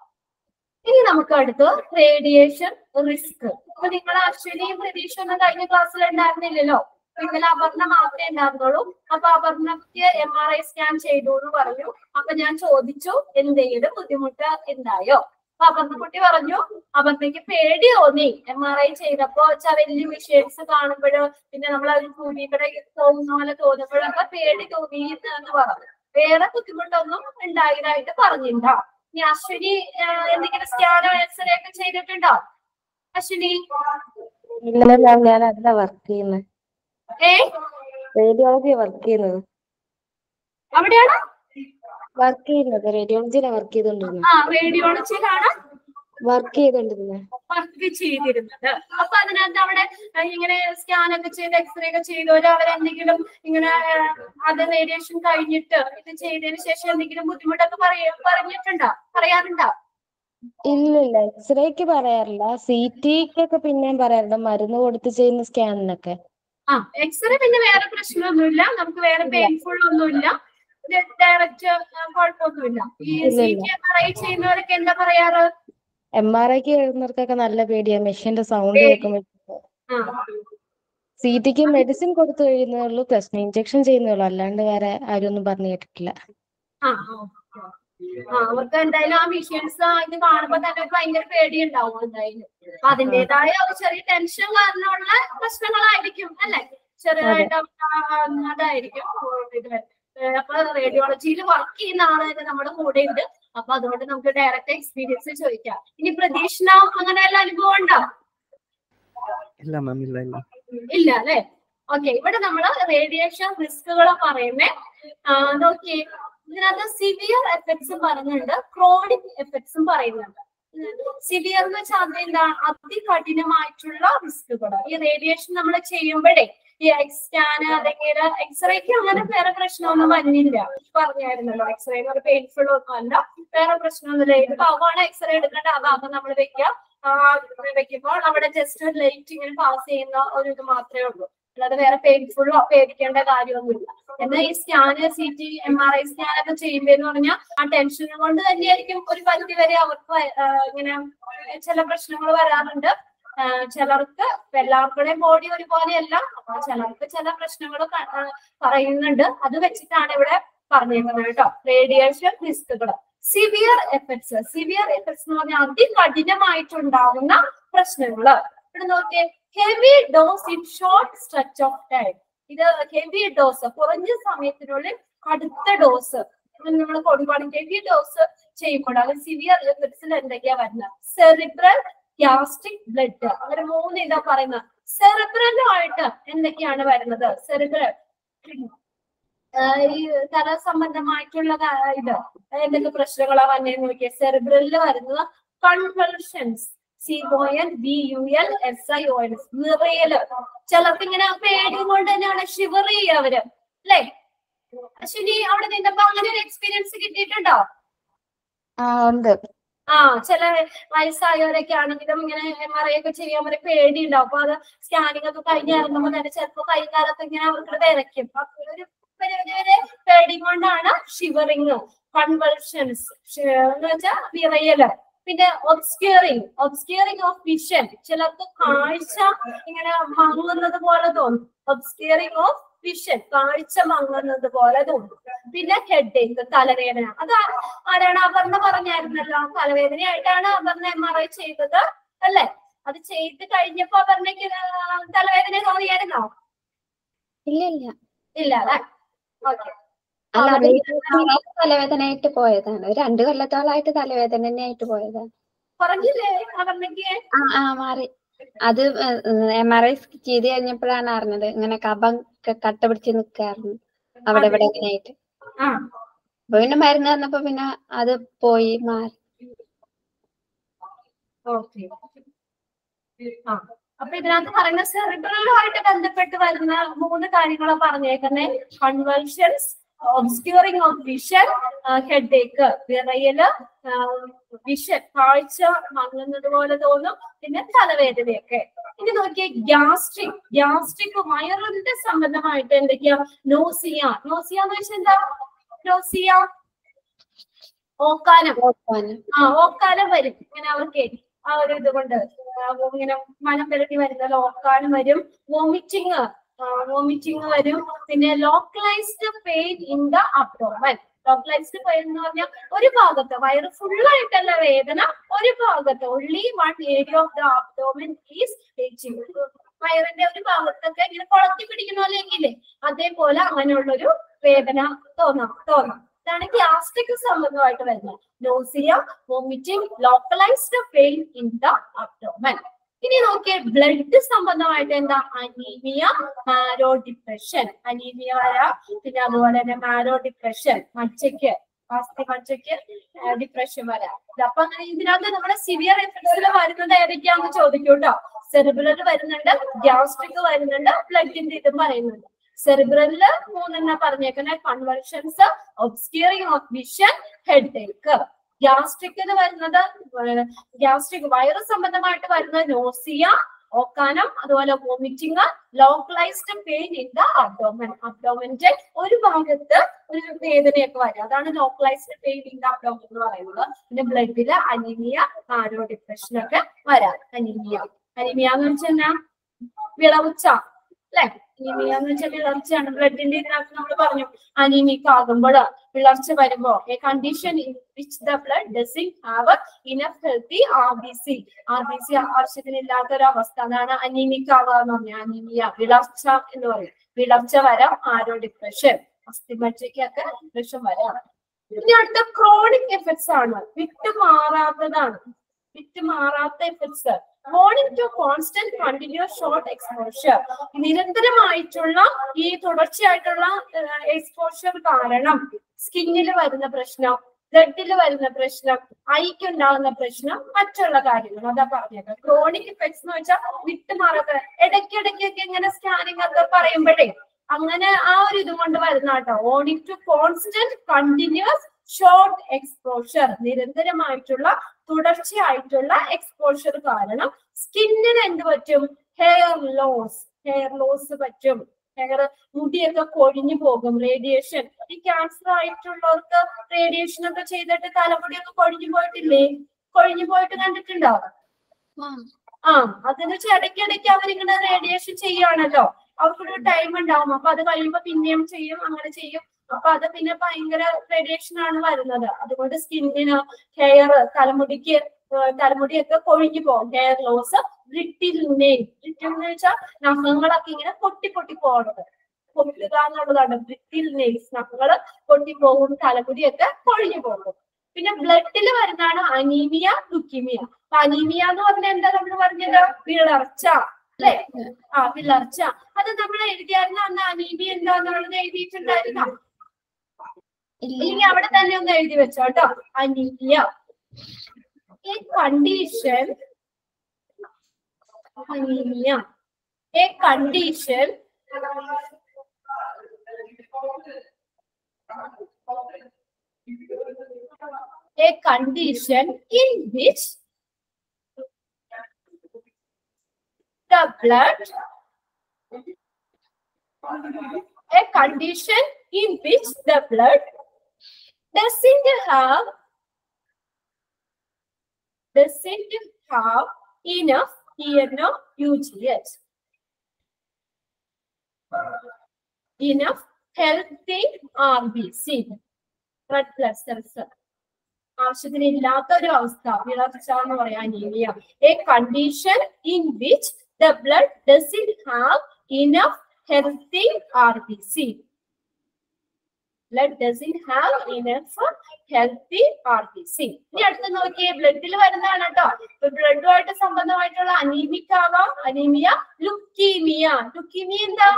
ഇനി നമുക്ക് അടുത്ത് റേഡിയേഷൻ റിസ്ക് അപ്പൊ നിങ്ങൾ അശ്വിനിയും പ്രതീക്ഷ ഒന്നും കഴിഞ്ഞ ക്ലാസ്സിൽ ഉണ്ടായിരുന്നില്ലല്ലോ ഇന്നലെ അപർണ മാത്രമേ ഉണ്ടായിരുന്നുള്ളൂ അപ്പൊ അപർണയ്ക്ക് എം ആർ ഐ സ്കാൻ ചെയ്തു എന്ന് പറഞ്ഞു അപ്പൊ ഞാൻ ചോദിച്ചു എന്തെങ്കിലും ബുദ്ധിമുട്ട് ഉണ്ടായോ അപ്പൊ അപർണക്കുട്ടി പറഞ്ഞു അപർണയ്ക്ക് പേടി തോന്നി എം ആർ ഐ ചെയ്തപ്പോ വെച്ചാൽ വലിയ വിഷയൻസ് കാണുമ്പോഴോ പിന്നെ നമ്മൾ അത് ഭൂമിയുടെ പോകുന്ന പോലെ തോന്നുമ്പോഴൊക്കെ പേടി തോന്നി എന്ന് പറഞ്ഞു വേറെ ബുദ്ധിമുട്ടൊന്നും ഉണ്ടായതായിട്ട് പറഞ്ഞില്ല ഇനി അശ്വിനി എന്തെങ്കിലും സ്കാനോ എക്സ്റേ ഒക്കെ ചെയ്തിട്ടുണ്ടോ അശ്വിനി ഇല്ല മാം ഞാൻ അതിലാ വർക്ക് ചെയ്യുന്നത് ഏ റേഡിയോളജി വർക്ക് ചെയ്യുന്നത് അവിടെയാണ് വർക്ക് ചെയ്യുന്നത് റേഡിയോളജിയിലാണ് വർക്ക് ചെയ്തോണ്ടിരുന്നത് ആ റേഡിയോളജിയിലാണ് വർക്ക് ചെയ്തോണ്ടിരുന്നത് വർക്ക് ചെയ്തിരുന്നത് അപ്പൊ അതിനകത്ത് അവിടെ ആ, ഇങ്ങനെ സ്കാൻ ഒക്കെ ചെയ്ത് എക്സ്റേ ഒക്കെ ചെയ്തവര് അവരെന്തെങ്കിലും ഇങ്ങനെ ആ, അത് റേഡിയേഷൻ കഴിഞ്ഞിട്ട് ഇത് ചെയ്തതിന് ശേഷം എന്തെങ്കിലും ബുദ്ധിമുട്ടൊക്കെ പറയ പറഞ്ഞിട്ടുണ്ടോ പറയാറുണ്ടോ ഇല്ല ഇല്ല എക്സ്റേക്ക് പറയാറില്ല സി ടിക്കൊക്കെ പിന്നെയും പറയാറുണ്ട് മരുന്ന് കൊടുത്ത് ചെയ്യുന്ന സ്കാനിനൊക്കെ ആ എക്സ്റേ പിന്നെ വേറെ പ്രശ്നമൊന്നുമില്ല നമുക്ക് വേറെ പെയിൻഫുൾ ഒന്നുമില്ല ഡയറക്റ്റ് കുഴപ്പമൊന്നുമില്ല ഈ ഇല്ല, സി ഇല്ല. ടി എം ആർ ഐ ചെയ്യുന്നവരൊക്കെ എന്താ പറയാറ് എം ആർ ഐക്ക് എഴുതുന്നവർക്കൊക്കെ നല്ല പേടിയാ മെഷീന്റെ സൗണ്ട് കേൾക്കുമ്പോൾ ആ സി ടിക്ക് മെഡിസിൻ കൊടുത്തു കഴിയുന്നേ ഉള്ളൂ പ്രശ്നം ഇഞ്ചക്ഷൻ ചെയ്യുന്നേ ഉള്ളൂ അല്ലാണ്ട് വേറെ ആരും ഒന്നും പറഞ്ഞു കേട്ടിട്ടില്ല ആ ആ, ആ അവർക്ക് എന്തായാലും ആ മിഷൻസ് ഇത് കാണുമ്പോ തന്നെ ഒരു ഭയങ്കര പേടി ഉണ്ടാവും എന്തായാലും അപ്പൊ അതിന്റേതായ ഒരു ചെറിയ ടെൻഷൻ കാരണമുള്ള പ്രശ്നങ്ങളായിരിക്കും അല്ലെ ചെറുതായിട്ട് അവർക്ക് ആ, അതായിരിക്കും ഇത് വരുന്നത്. ഏ, അപ്പൊ റേഡിയോളജിയിൽ വർക്ക് ചെയ്യുന്ന ആള് തന്നെ നമ്മുടെ കൂടെ ഉണ്ട് അപ്പൊ അതുകൊണ്ട് നമുക്ക് ഡയറക്റ്റ് എക്സ്പീരിയൻസ് ചോദിക്കാം ഇനി പ്രതീക്ഷണ അങ്ങനെ വല്ല അനുഭവം ഉണ്ടോ ഇല്ല മാം ഇല്ല ഇല്ല ഇല്ല അല്ലെ ഓക്കെ ഇവിടെ നമ്മള് റേഡിയേഷൻ റിസ്കുകൾ പറയുന്നേ നോക്കിയേ ഇതിനകത്ത് സിവിയർ എഫക്ട്സും പറയുന്നുണ്ട് ക്രോണിക് എഫക്ട്സും പറയുന്നുണ്ട് സിവിയർ എന്ന് വെച്ചാൽ അതെന്താണ് അതികഠിനമായിട്ടുള്ള റിസ്കുകൾ ഈ റേഡിയേഷൻ നമ്മൾ ചെയ്യുമ്പോഴേ ഈ എക്സ്കാൻ അല്ലെങ്കിൽ എക്സ്റേക്ക് അങ്ങനെ വേറെ പ്രശ്നമൊന്നും വരുന്നില്ല പറഞ്ഞായിരുന്നല്ലോ എക്സ്റേ എന്ന് പറഞ്ഞാൽ പെയിൻഫുൾ ഒന്നും അല്ല വേറെ പ്രശ്നമൊന്നുമില്ല ഏത് ഭാഗമാണ് എക്സ്റേ എടുക്കേണ്ട ആ ഭാഗം നമ്മൾ വെക്കുക ആ വെക്കുമ്പോൾ അവിടെ ജസ്റ്റ് ഒരു ലൈറ്റ് ഇങ്ങനെ പാസ് ചെയ്യുന്ന ഒരു ഇത് മാത്രമേ ഉള്ളൂ അല്ലാതെ വേറെ പെയിൻഫുള്ളോ പേടിക്കേണ്ട കാര്യമൊന്നുമില്ല എന്നാൽ ഈ scan C T M R I scan ഒക്കെ ചെയ്യുമ്പോ എന്ന് പറഞ്ഞാൽ ആ ടെൻഷൻ കൊണ്ട് തന്നെയായിരിക്കും ഒരു പരിധി വരെ അവർക്ക് വ- ആ, ഇങ്ങനെ ചില പ്രശ്നങ്ങൾ വരാറുണ്ട് ആ, ചിലർക്ക് എല്ലാവർക്കുടെയും ബോഡി ഒരുപോലെയല്ല അപ്പൊ ചിലർക്ക് ചില പ്രശ്നങ്ങൾ പറയുന്നുണ്ട് അത് വെച്ചിട്ടാണ് ഇവിടെ പറഞ്ഞേക്കുന്നത് കേട്ടോ റേഡിയേഷൻ റിസ്കുകൾ സിവിയർ എഫക്ട്സ് സിവിയർ എഫക്ട്സ് എന്ന് പറഞ്ഞാൽ അതികഠിനമായിട്ടുണ്ടാകുന്ന പ്രശ്നങ്ങള് ഇവിടെ നോക്കിയേ heavy dose in short stretch of time ഇത് ഹെവി ഡോസ് കുറഞ്ഞ സമയത്തിനുള്ളിൽ കടുത്ത ഡോസ് നമ്മൾ കൊടുക്കുകയാണെങ്കിൽ ഹെവി ഡോസ് ചെയ്യുമ്പോൾ അത് സിവിയർ എഫക്ട്സിൽ എന്തൊക്കെയാ വരുന്നത് സെറിബ്രൽ ഗ്യാസ്ട്രിക് ബ്ലഡ് അങ്ങനെ മൂന്ന് ഇതാ പറയുന്നത് സെറിബ്രലുമായിട്ട് എന്തൊക്കെയാണ് വരുന്നത് സെറിബ്രൽ ഈ തല സംബന്ധമായിട്ടുള്ള കാ- ഇത് എന്തൊക്കെ പ്രശ്നങ്ങളാ വന്നേന്ന് നോക്കിയാൽ സെറിബ്രലിൽ വരുന്നത് convulsions C O N B U L S I O N വിറയല് ചിലർക്ക് ഇങ്ങനെ പേടി കൊണ്ട് തന്നെയാണ് ഷിവർ ചെയ്യുക അവര് അല്ലേ അശ്വിനി അവിടെ നിന്നപ്പോ അങ്ങനെ ഒരു എക്സ്പീരിയൻസ് കിട്ടിയിട്ടുണ്ടോ ആ ഉണ്ട് ആ ചില വയസ്സായവരൊക്കെ ആണെങ്കിലും ഇങ്ങനെ എം ആർ ഐ ഒക്കെ ചെയ്യാൻ വരെ പേടിയുണ്ടാവും അപ്പൊ അത് സ്കാനിങ് ഒക്കെ കഴിഞ്ഞ് ഇറങ്ങുമ്പോൾ തന്നെ ചിലപ്പോ കൈ കാലത്ത് ഇങ്ങനെ അവർക്ക് വിറയ്ക്കും അപ്പൊ ഒരു പരിധി വരെ പേടി കൊണ്ടാണ് ഷിവറിങ് കൺവൾഷൻസ് എന്ന് വെച്ചാൽ വിറയല് പിന്നെ ഒബ്സ്ക്യൂറിങ് ഒബ്സ്ക്യൂറിങ് ഓഫ് വിഷൻ ചിലർക്ക് കാഴ്ച ഇങ്ങനെ മങ്ങുന്നത് പോലെ തോന്നും ഒബ്സ്ക്യൂറിങ് ഓഫ് വിഷൻ കാഴ്ച മങ്ങുന്നത് പോലെ തോന്നും പിന്നെ ഹെഡ് ഏക്ക് തലവേദന അത് ആ- ആരാണ് അപർണ പറഞ്ഞായിരുന്നല്ലോ തലവേദനയായിട്ടാണ് അപർണ എം ആർ ഐ ചെയ്തത് അല്ലേ അത് ചെയ്ത് കഴിഞ്ഞപ്പോ അപർണയ്ക്ക് ആ, തലവേദന തോന്നിയായിരുന്നോ ഇല്ല ഇല്ല ഇല്ല അല്ലേ ഓക്കെ അല്ല അത് അവര് തലവേദനയായിട്ട് പോയതാണ് ഒരു രണ്ടു കൊല്ലത്തോളായിട്ട് തലവേദന തന്നെയായിട്ട് പോയതാണ് പറഞ്ഞില്ലേ അപർണയ്ക്ക് ആ ആ മാറി അത് എം ആർ ഐ ചെയ്ത് കഴിഞ്ഞപ്പോഴാണ് അറിഞ്ഞത് ഇങ്ങനെ കഫം ക- കട്ട പിടിച്ച് നിൽക്കായിരുന്നു അവിടെ ഇവിടെ ഇങ്ങനെ ആയിട്ട് ആ അപ്പൊ പിന്നെ മരുന്ന് തന്നപ്പോ പിന്നെ അത് പോയി മാറി ഓക്കെ ആ അപ്പൊ ഇതിനകത്ത് പറയുന്ന സെറിബ്രലുമായിട്ട് ബന്ധപ്പെട്ട് വരുന്ന മൂന്ന് കാര്യങ്ങളാണ് പറഞ്ഞേക്കുന്നത് convulsions obscuring of vision headache വിറയല് വിഷൻ കാഴ്ച മങ്ങുന്നത് പോലെ തോന്നും പിന്നെ തലവേദനയൊക്കെ ഇനി നോക്കിയേ ഗ്യാസ്ട്രിക് ഗ്യാസ്ട്രിക് വയറിന്റെ സംബന്ധമായിട്ട് എന്തൊക്കെയാ നോസിയ നോസിയ എന്ന് വെച്ചാൽ എന്താ നോസിയ ഓക്കാനം ഓക്കാനം. ആ ഓക്കാനം വരും ഇങ്ങനെ അവർക്ക് ആ ഒരു ഇത് കൊണ്ട് ആ ഇങ്ങനെ മനം പെരട്ടി വരുന്ന ഓക്കാനം വരും വോമിറ്റിങ് വോമിറ്റിംഗ് വരും പിന്നെ localised pain in the abdomen localised pain എന്ന് പറഞ്ഞാൽ ഒരു ഭാഗത്ത് വയറ് full ആയിട്ടല്ല വേദന ഒരു ഭാഗത്ത് only one area of the abdomen is aching വയറിന്റെ ഒരു ഭാഗത്തൊക്കെ ഇങ്ങനെ കുളത്തി പിടിക്കുന്ന പോലെ ഇല്ലേ അതേപോലെ അങ്ങനെയുള്ള ഒരു വേദന തോന്നാം തോന്നാം ഇതാണ് ഗ്യാസ്ട്രിക് സംബന്ധമായിട്ട് വരുന്നത് nausea vomiting localised pain in the abdomen ഇനി നോക്കിയേ ബ്ലഡ് സംബന്ധമായിട്ട് എന്താ അനീമിയ മാരോ ഡിപ്രഷൻ അനീമിയ വരാം പിന്നെ അതുപോലെ തന്നെ മാരോ ഡിപ്രഷൻ മച്ചയ്ക്ക് അസ്ഥി മച്ചയ്ക്ക് ഡിപ്രഷൻ വരാം അപ്പൊ അങ്ങനെ ഇതിനകത്ത് നമ്മുടെ സിവിയർ എഫക്ട്സിൽ വരുന്നത് ഏതൊക്കെയാന്ന് ചോദിക്കും കേട്ടോ സെറിബ്രൽ വരുന്നുണ്ട് ഗ്യാസ്ട്രിക് വരുന്നുണ്ട് ബ്ലഡിന്റെ ഇത് പറയുന്നുണ്ട് സെറിബ്രലില് മൂന്നെണ്ണം പറഞ്ഞേക്കുന്ന convulsions obscuring of vision headache gastric എന്ന് വരുന്നത് ഗ്യാസ്ട്രിക് വൈറസ് സംബന്ധമായിട്ട് വരുന്നത് നോസിയ ഓക്കാനം അതുപോലെ vomiting localised pain in the abdomen അബ്ഡോമന്റെ ഒരു ഭാഗത്ത് ഒരു വേദനയൊക്കെ വരും അതാണ് localised pain in the abdomen എന്ന് പറയുന്നത് പിന്നെ ബ്ലഡില് അനീമിയ ആരോ ഡിപ്രഷൻ ഒക്കെ വരാം അനീമിയ അനീമിയ എന്ന് വെച്ചാൽ വിളവുച്ച അല്ലെ അനീമിയ എന്ന് വെച്ചാൽ വിളർച്ചയാണ് ബ്ലഡിന്റെ ഇതിനകത്ത് നമ്മൾ പറഞ്ഞു അനീമിക് ആകുമ്പോൾ വിളർച്ച വരുമ്പോ a condition in which the blood doesn't have enough healthy R B C R B C ആവശ്യത്തിനില്ലാത്ത ഒരു അവസ്ഥ അതാണ് അനീമിക് ആവുക എന്ന് പറഞ്ഞാൽ അനീമിയ വിളർച്ച എന്ന് പറയും വിളർച്ച വരാം ആരോ ഡിപ്രഷൻ അസ്ഥിമജ്ജയ്ക്കൊക്കെ ഡിപ്രഷൻ വരാം ഇനി അടുത്ത ക്രോണിക് എഫക്ട്സ് ആണ് വിട്ടുമാറാത്തതാണ് വിട്ടുമാറാത്ത effects morning to constant continuous short exposure നിരന്തരമായിട്ടുള്ള ഈ തുടർച്ചയായിട്ടുള്ള എക്സ്പോഷർ കാരണം സ്കിന്നിൽ വരുന്ന പ്രശ്നം ബ്ലഡിൽ വരുന്ന പ്രശ്നം ഐക്ക് ഉണ്ടാകുന്ന പ്രശ്നം മറ്റുള്ള കാര്യങ്ങൾ അതാ പറഞ്ഞത് ക്രോണിക് എഫക്ട്സ് എന്ന് വെച്ചാൽ വിട്ടുമാറാത്ത ഇടയ്ക്കിടയ്ക്കൊക്കെ ഇങ്ങനെ സ്കാനിങ് ഒക്കെ പറയുമ്പോഴേ അങ്ങനെ ആ ഒരു ഇത് കൊണ്ട് വരുന്ന കേട്ടോ owing to constant continuous short exposure നിരന്തരമായിട്ടുള്ള തുടർച്ചയായിട്ടുള്ള എക്സ്പോഷർ കാരണം സ്കിന്നിന് എന്ത് പറ്റും ഹെയർ ലോസ് ഹെയർ ലോസ് പറ്റും ഹെയർ മുടിയൊക്കെ കൊഴിഞ്ഞു പോകും റേഡിയേഷൻ ഈ ക്യാൻസർ ആയിട്ടുള്ളവർക്ക് റേഡിയേഷൻ ഒക്കെ ചെയ്തിട്ട് തലമുടിയൊക്കെ കൊഴിഞ്ഞു പോയിട്ടില്ലേ കൊഴിഞ്ഞു പോയിട്ട് കണ്ടിട്ടുണ്ടോ ആ അതെന്ന് വെച്ചാൽ ഇടയ്ക്കിടയ്ക്ക് അവരിങ്ങനെ റേഡിയേഷൻ ചെയ്യുകയാണല്ലോ അവർക്കൊരു ടൈം ഉണ്ടാവും അപ്പൊ അത് കഴിയുമ്പോ പിന്നെയും ചെയ്യും അങ്ങനെ ചെയ്യും അപ്പൊ അത് പിന്നെ ഭയങ്കര റേഡിയേഷൻ ആണ് വരുന്നത് അതുകൊണ്ട് സ്കിന്നിന് ഹെയർ തലമുടിക്ക് ഏർ തലമുടിയൊക്കെ കൊഴിഞ്ഞു പോകും hair loss brittle nail brittle എന്ന് വെച്ചാൽ നഖങ്ങളൊക്കെ ഇങ്ങനെ പൊട്ടി പൊട്ടി പോകുന്നത് പൊട്ടുക എന്നുള്ളതാണ് ബ്രിട്ടിൽ നെയിൽസ് നഖങ്ങള് പൊട്ടി പോകും തലമുടിയൊക്കെ കൊഴിഞ്ഞു പോകും പിന്നെ ബ്ലഡിൽ വരുന്നതാണ് അനീമിയ ലുക്കീമിയ അപ്പൊ അനീമിയ എന്ന് പറഞ്ഞാൽ എന്താ നമ്മൾ പറഞ്ഞത് വിളർച്ച അല്ലെ ആ വിളർച്ച അത് നമ്മൾ എഴുതിയായിരുന്നു അന്ന് അനീമിയ എന്താന്നുള്ളത് എഴുതിയിട്ടുണ്ടായിരുന്നോ ഇല്ലെങ്കിൽ അവിടെ തന്നെ ഒന്ന് എഴുതി വെച്ചോ കേട്ടോ അനീമിയ ഈ condition anaemia a condition a condition in which the blood a condition in which the blood doesn't have doesn't have enough ENO-UGH enough healthy RBC red blood cells ആവശ്യത്തിന് ഇല്ലാത്ത ഒരു അവസ്ഥ വിളർച്ച എന്ന് പറയാൻ anaemia a condition in which the blood doesn't have enough healthy R B C blood doesn't have enough healthy R B C ഇനി അടുത്ത് നോക്കിയേ ബ്ലഡിൽ വരുന്നതാണ് കേട്ടോ ഇപ്പൊ ബ്ലഡുമായിട്ട് സംബന്ധമായിട്ടുള്ള അനീമിക് ആവാം അനീമിയ ലുക്കീമിയ ലുക്കീമിയ എന്താ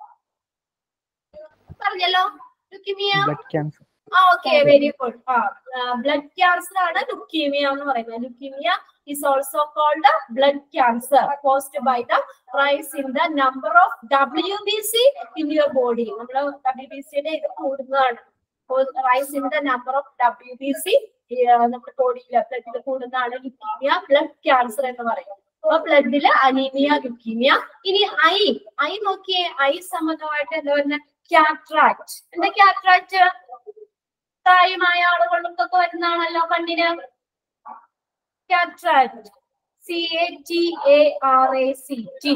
പറഞ്ഞല്ലോ ലുക്കീമിയ blood cancer. ആ ഓക്കെ വെരി ഗുഡ് ആ ബ്ലഡ് ക്യാൻസർ ആണ് ലുക്കീമിയ എന്ന് പറയുന്നത് leukaemia is also called blood cancer caused by the rise in the number of WBC in your body. നമ്മൾ WBC യുടെ ഇത് കൂടുന്നതാണ് rise in the number of WBC നമ്മുടെ ബോഡിയിൽ ബ്ലഡിൽ കൂടുന്നതാണ് ലുക്കീമിയ ബ്ലഡ് ക്യാൻസർ എന്ന് പറയും അപ്പൊ ബ്ലഡില് അനീമിയ ലുക്കീമിയ ഇനി ഐ ഐ നോക്കിയേ ഐ സംബന്ധമായിട്ട് എന്താ പറയുക കാട്രാക്ട് എന്താ കാട്രാക്ട് പ്രായമായ ആളുകൾക്കൊക്കെ വരുന്നതാണല്ലോ കണ്ണിന് cataract C A T A R A C T